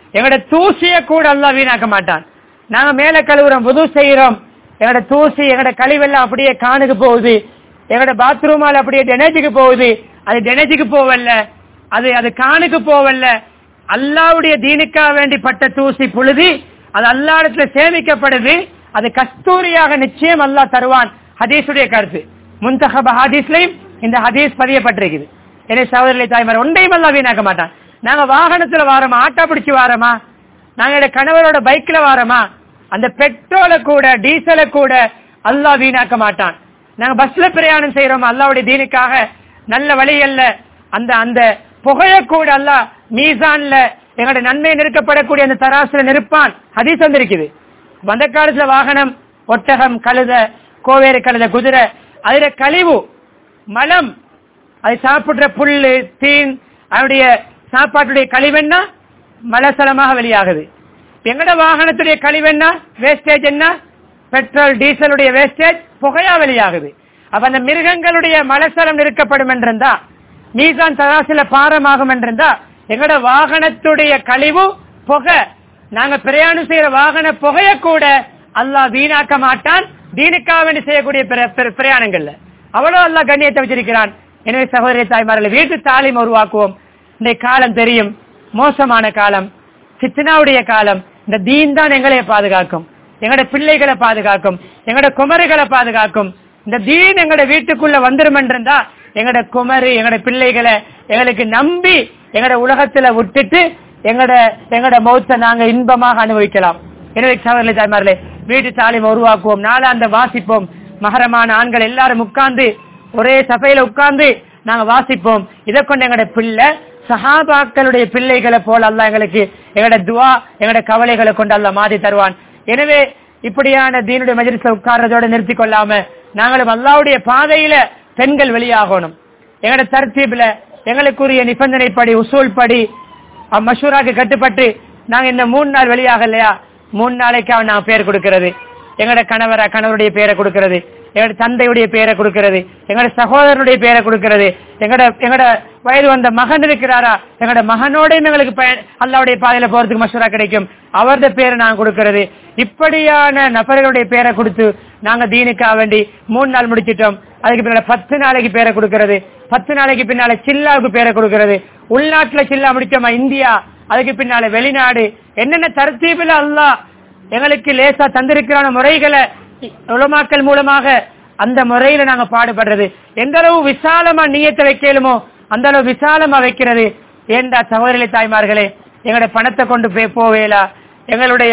எங்களோட தூசிய கூட அல்லாஹ் வீணாக்க மாட்டான் நாங்க மேல கழுவுறோம் புது செய்யறோம் எங்களோட தூசி எங்களோட கழிவெல்லாம் அப்படியே காணுக்கு போகுது எங்களோட பாத்ரூமால அப்படியே டெனேஜுக்கு போகுது அது டெனேஜுக்கு போவல்ல அது அது காணுக்கு போவல்ல அல்லாவுடைய தீனுக்காக வேண்டி பட்ட தூசி புழுதி அது அல்லா இடத்துல சேமிக்கப்படுது அது கஸ்தூரியாக நிச்சயம் அல்லாஹ் தருவான் ஹதீஸுடைய கருத்து முன்தகப ஹதீஸ்லயும் இந்த ஹதீஸ் பதியப்பட்டிருக்குது எனவே சகோதரி தாய்மார் ஒன்றையும் அல்லா வீணாக்க மாட்டான் நாங்க வாகனத்துல வாரமா ஆட்டோ பிடிச்சு வாரமா நாங்க எங்க கணவரோட பைக்ல வாரமா அந்த பெட்ரோலை கூட டீசலை கூட அல்லாஹ் வீணாக்க மாட்டான் நாங்க பஸ்ல பிரயாணம் செய்யறோம் அல்லாவுடைய தீனுக்காக நல்ல வழிகள்ல அந்த அந்த புகைய கூட அல்லாஹ் மீசான்ல எங்களுடைய நன்மை நிறுக்கப்படக்கூடிய அந்த தராசுல நிற்பான் ஹதீஸ் வந்திருக்குது அந்த காலத்துல வாகனம் ஒட்டகம் கழுத கோவேறு கழுத குதிரை அதுல கழிவு மலம் அது சாப்பிடுற புல்லு தீன் அதனுடைய சாப்பாட்டுடைய கழிவென்னா மலசலமாக வெளியாகுது எங்கட வாகனத்துடைய கழிவென்ன வேஸ்டேஜ் என்ன பெட்ரோல் டீசலுடைய வேஸ்டேஜ் புகையா வெளியாகுது அப்ப அந்த மிருகங்களுடைய மலசலம் நிறுக்கப்படும் என்றிருந்தா மீசான் தராசில பாரமாகும் என்றிருந்தா எங்கட வாகனத்துடைய கழிவு புகை நாங்க பிரயாணம் செய்யற வாகன புகைய கூட அல்லாஹ் வீணாக்க மாட்டான் தீனுக்காக வேண்டி செய்யக்கூடிய பிர- பிர- பிரயாணங்கள்ல அவ்வளவு அல்லாஹ் கண்ணியத்தை வச்சிருக்கிறான் எனவே சகோதரி தாய்மார்களை வீட்டு தாலிம் உருவாக்குவோம் இந்த காலம் தெரியும் மோசமான காலம் சித்தனாவுடைய காலம் இந்த தீன் தான் எங்களை பாதுகாக்கும் எங்களோட பிள்ளைகளை பாதுகாக்கும் எங்களோட குமரிகளை பாதுகாக்கும் இந்த தீன் எங்களோட வீட்டுக்குள்ள வந்துரும் என்றா எங்களோட குமரி எங்களோட பிள்ளைகளை எங்களுக்கு நம்பி எங்களோட உலகத்துல விட்டுட்டு எங்களோட எங்களோட மௌத்த நாங்க இன்பமாக அனுபவிக்கலாம் எனவே சகோதரி தாய்மார்களே வீட்டு தாலிம் உருவாக்குவோம் நாளாந்த வாசிப்போம் மகரமான ஆண்கள் எல்லாரும் உட்கார்ந்து ஒரே சபையில உட்கார்ந்து நாங்க வாசிப்போம் இதை கொண்டு எங்களோட பிள்ளை சஹாபாக்களுடைய பிள்ளைகளை போல அல்லாஹ் எங்களுக்கு எங்களோட துவா எங்களோட கவலைகளை கொண்டு அல்லாஹ் மாத்தி தருவான் எனவே இப்படியான தீனுடைய மஜிலிஸ்ல உட்கார்றதோட நிறுத்திக் கொள்ளாம நாங்களும் அல்லாவுடைய பாதையில பெண்கள் வெளியாகணும் எங்களோட தர்த்தீப்ல எங்களுக்குரிய நிபந்தனைப்படி உசூல் படி மஷூராக்கு கட்டுப்பட்டு நாங்க இந்த மூணு நாள் வெளியாக இல்லையா மூணு நாளைக்கு நாங்க பேர் கொடுக்கிறது எங்களோட கணவர கணவருடைய பேரை கொடுக்கிறது எங்களோட தந்தையுடைய பேரை கொடுக்கிறது எங்களோட சகோதரனுடைய பேரை கொடுக்கிறது எங்களோட எங்களோட வயது வந்த மகன் இருக்கிறாரா எங்களோட மகனோடையும் எங்களுக்கு பயன் அல்லாவுடைய பாதையில போறதுக்கு மசூரா கிடைக்கும் அவரது பேரை நாங்க கொடுக்கிறது இப்படியான நபர்களுடைய பேரை கொடுத்து நாங்க தீனுக்காக வேண்டி மூணு நாள் முடிச்சிட்டோம் அதுக்கு பின்னால பத்து நாளைக்கு பேரை கொடுக்கிறது பத்து நாளைக்கு பின்னால சில்லாவுக்கு பேரை கொடுக்கிறது உள்நாட்டுல சில்லா முடிச்சோமா இந்தியா அதுக்கு பின்னால வெளிநாடு என்னென்ன தரத்தீபில் அல்லாஹ் எங்களுக்கு லேசா தந்திருக்கிறான முறைகளை உலமாக்கள் மூலமாக அந்த முறையில நாங்க பாடுபடுறது எந்த அளவு விசாலமா நீயத்தை வைக்கலுமோ அந்த அளவு விசாலமா வைக்கிறது ஏண்டா சகோதரி தாய்மார்களே எங்களோட பணத்தை கொண்டு போய் போவேலா எங்களுடைய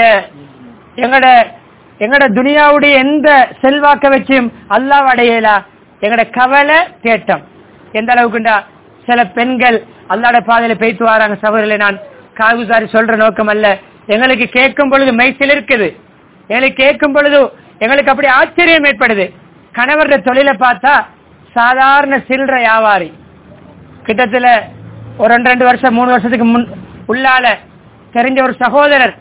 எங்கட எங்கட துனியாவுடைய எந்த செல்வாக்க வச்சும் அல்லாஹ் அடையலா எங்கட கவலை தேட்டம் எந்த அளவுக்குண்டா சில பெண்கள் அல்லாட பாதையில பேய்த்து வராங்க சகோதரிகளை நான் காகுசாரி சொல்ற நோக்கம் அல்ல எங்களுக்கு கேட்கும் பொழுது மெய்சில் இருக்குது எங்களுக்கு கேட்கும் பொழுது எங்களுக்கு அப்படி ஆச்சரியம் ஏற்படுது கணவருடைய தொழிலை பார்த்தா சாதாரண சில்லற வியாபாரி கிட்டத்துல ஒரு ரெண்டு ரெண்டு வருஷம் மூணு வருஷத்துக்கு முன் உள்ளால தெரிஞ்ச ஒரு சகோதரர்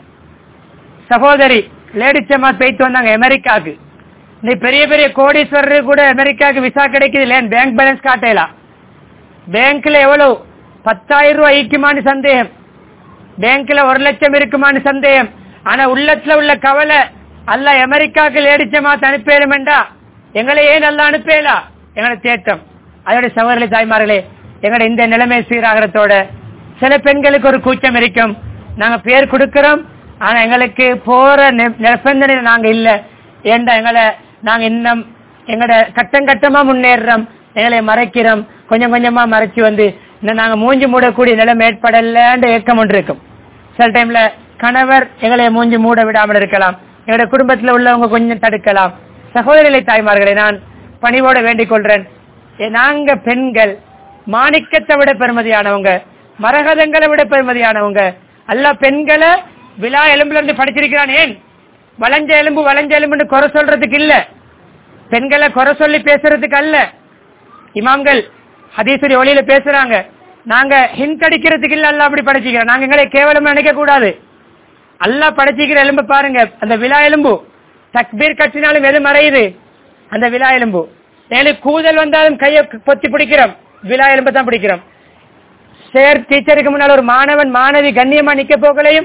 சகோதரி லேடி ஜமாத் போயிட்டு வந்தாங்க அமெரிக்காவுக்கு நீ பெரிய பெரிய கோடீஸ்வரர் கூட அமெரிக்காவுக்கு விசா கிடைக்குது இல்லையா பேங்க் பேலன்ஸ் காட்டலாம் பேங்க்ல எவ்வளவு பத்தாயிரம் ரூபாய் ஈக்குமான்னு சந்தேகம் பேங்க்ல ஒரு லட்சம் இருக்குமான்னு சந்தேகம் ஆனா உள்ளத்துல உள்ள கவலை அல்ல அமெரிக்காவுக்கு லேடி ஜமாத் அனுப்பேலுமெண்டா எங்களை ஏன் நல்லா அனுப்பேலா எங்களை தேட்டம் அதோட சகோதரி தாய்மார்களே எங்களோட இந்த நிலைமை சீராகிறதோட சில பெண்களுக்கு ஒரு கூச்சம் இருக்கும் நாங்க பேர் கொடுக்கிறோம் ஆனா எங்களுக்கு போற நி- நிபந்தனை நாங்க இல்ல ஏண்டா எங்களை நாங்க இன்னும் எங்களோட கட்டம் கட்டமா முன்னேறுறோம் எங்களை மறைக்கிறோம் கொஞ்சம் கொஞ்சமா மறைச்சு வந்து இன்னும் நாங்க மூஞ்சி மூடக்கூடிய நிலைமை ஏற்படலன்ற ஏக்கம் ஒன்று இருக்கும் சில டைம்ல கணவர் எங்களை மூஞ்சி மூட விடாமல் இருக்கலாம் எங்களுடைய குடும்பத்துல உள்ளவங்க கொஞ்சம் தடுக்கலாம் சகோதரிகளை தாய்மார்களை நான் பணிவோட வேண்டிக் கொள்றேன் ஏ, நாங்க பெண்கள் மாணிக்கத்தை விட பெருமதியானவங்க மரகதங்களை விட பெருமதியானவங்க அல்ல பெண்களை விழா எலும்புல இருந்து படிச்சிருக்கிறான் ஏன் வளைஞ்ச எலும்பு வளைஞ்ச எலும்புன்னு குறை சொல்றதுக்கு இல்ல பெண்களை குறை சொல்லி பேசுறதுக்கு அல்ல இமாம்கள் ஹதீசுடைய ஒளியில பேசுறாங்க நாங்க ஹிண்ட் அடிக்கிறதுக்கு இல்ல அல்ல அப்படி படைச்சிக்கிறோம் நாங்க எங்களை கேவலமா நினைக்க கூடாது அல்லாஹ் படைச்சிக்கிற எலும்பு பாருங்க அந்த விழா எலும்பு தக்பீர் கட்டினாலும் எது மறையுது அந்த விழா எலும்பு எனக்கு கூதல் வந்தாலும் கையை பொத்தி பிடிக்கிறோம் விழா எலும்பு தான் பிடிக்கிறோம் சேர் டீச்சருக்கு முன்னால் ஒரு மாணவன் மாணவி கண்ணியமா நிக்க போகலையும்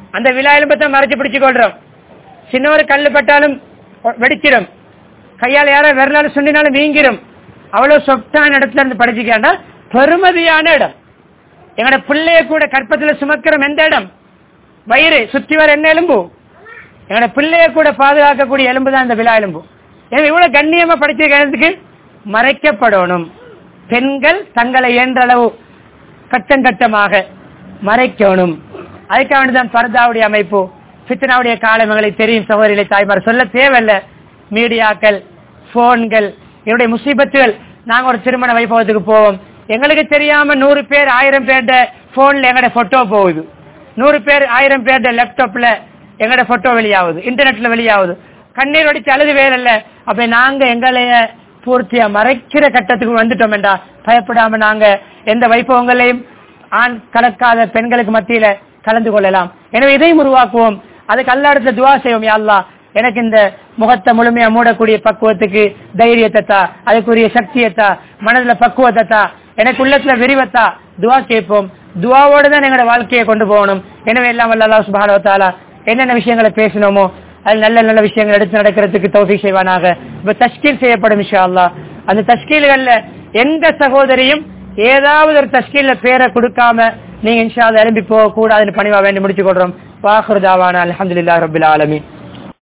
அந்த விழா எலும்பத்தை மறைச்சு பிடிச்சு கொள்றோம் சின்ன ஒரு கல்லு பட்டாலும் வெடிச்சிடும் கையால் யாரோ விரலால சொன்னாலும் வீங்கிரும் அவ்வளவு சொத்தான இடத்துல இருந்து படிச்சுக்கேண்டா பெருமதியான இடம் எங்களோட பிள்ளைய கூட கற்பத்துல சுமக்கிறோம் எந்த இடம் வயிறு சுத்தி வர என்ன எலும்பு எங்களோட பிள்ளைய கூட பாதுகாக்கக்கூடிய எலும்பு தான் இந்த விழா எலும்பு எனவே இவ்வளவு கண்ணியமா படிச்சிருக்கிறதுக்கு மறைக்கப்படணும் பெண்கள் தங்களை இயன்ற அளவு கட்டம் கட்டமாக மறைக்கணும் அதுக்காக வேண்டிதான் பர்தாவுடைய அமைப்பு பித்தனாவுடைய காலம் எங்களுக்கு தெரியும் சகோதரிகளை தாய்மார் சொல்ல தேவையில்ல மீடியாக்கள் போன்கள் என்னுடைய முசீபத்துகள் நாங்க ஒரு திருமண வைபவத்துக்கு போவோம் எங்களுக்கு தெரியாம நூறு பேர் ஆயிரம் பேர்ட போன்ல எங்கட போட்டோ போகுது நூறு பேர் ஆயிரம் பேர்ட லேப்டாப்ல எங்கட போட்டோ வெளியாகுது இன்டர்நெட்ல வெளியாகுது கண்ணீர் வடிச்சு அழுது வேறல்ல அப்ப நாங்க எங்களைய பூர்த்தியா மறைக்கிற கட்டத்துக்கு வந்துட்டோம் என்றா பயப்படாம நாங்க எந்த வைபவங்களையும் ஆண் கலக்காத பெண்களுக்கு மத்தியில கலந்து கொள்ளலாம் எனவே இதையும் உருவாக்குவோம் அதுக்கு அல்லாடத்துல துவா செய்வோம் யா அல்லாஹ் எனக்கு இந்த முகத்தை முழுமையா மூடக்கூடிய பக்குவத்துக்கு தைரியத்தை தா அதுக்குரிய சக்தியத்தா மனதுல பக்குவத்தை தா எனக்கு உள்ளத்துல விரிவத்தா துவா கேட்போம் துவாவோட தான் எங்களோட வாழ்க்கையை கொண்டு போகணும் எனவே எல்லாம் வல்ல அல்லாஹ் சுப்ஹானஹு வ தஆலா என்னென்ன விஷயங்களை பேசணுமோ அது நல்ல நல்ல விஷயங்கள் எடுத்து நடக்கிறதுக்கு தௌஃபீக் செய்வானாக இப்ப தஷ்கீல் செய்யப்படும் இன்ஷா அல்லாஹ் அந்த தஷ்கீல்கள்ல எந்த சகோதரியும் ஏதாவது ஒரு தஷ்கீல்ல பேரை கொடுக்காம நீங்க இன்ஷா அல்லாஹ் எழும்பி போக கூடாதுன்னு பணிவா வேண்டி முடிச்சு கொள்றோம் வாஹுர் தாவானா அல்ஹம்துலில்லாஹி ரப்பில் ஆலமீன்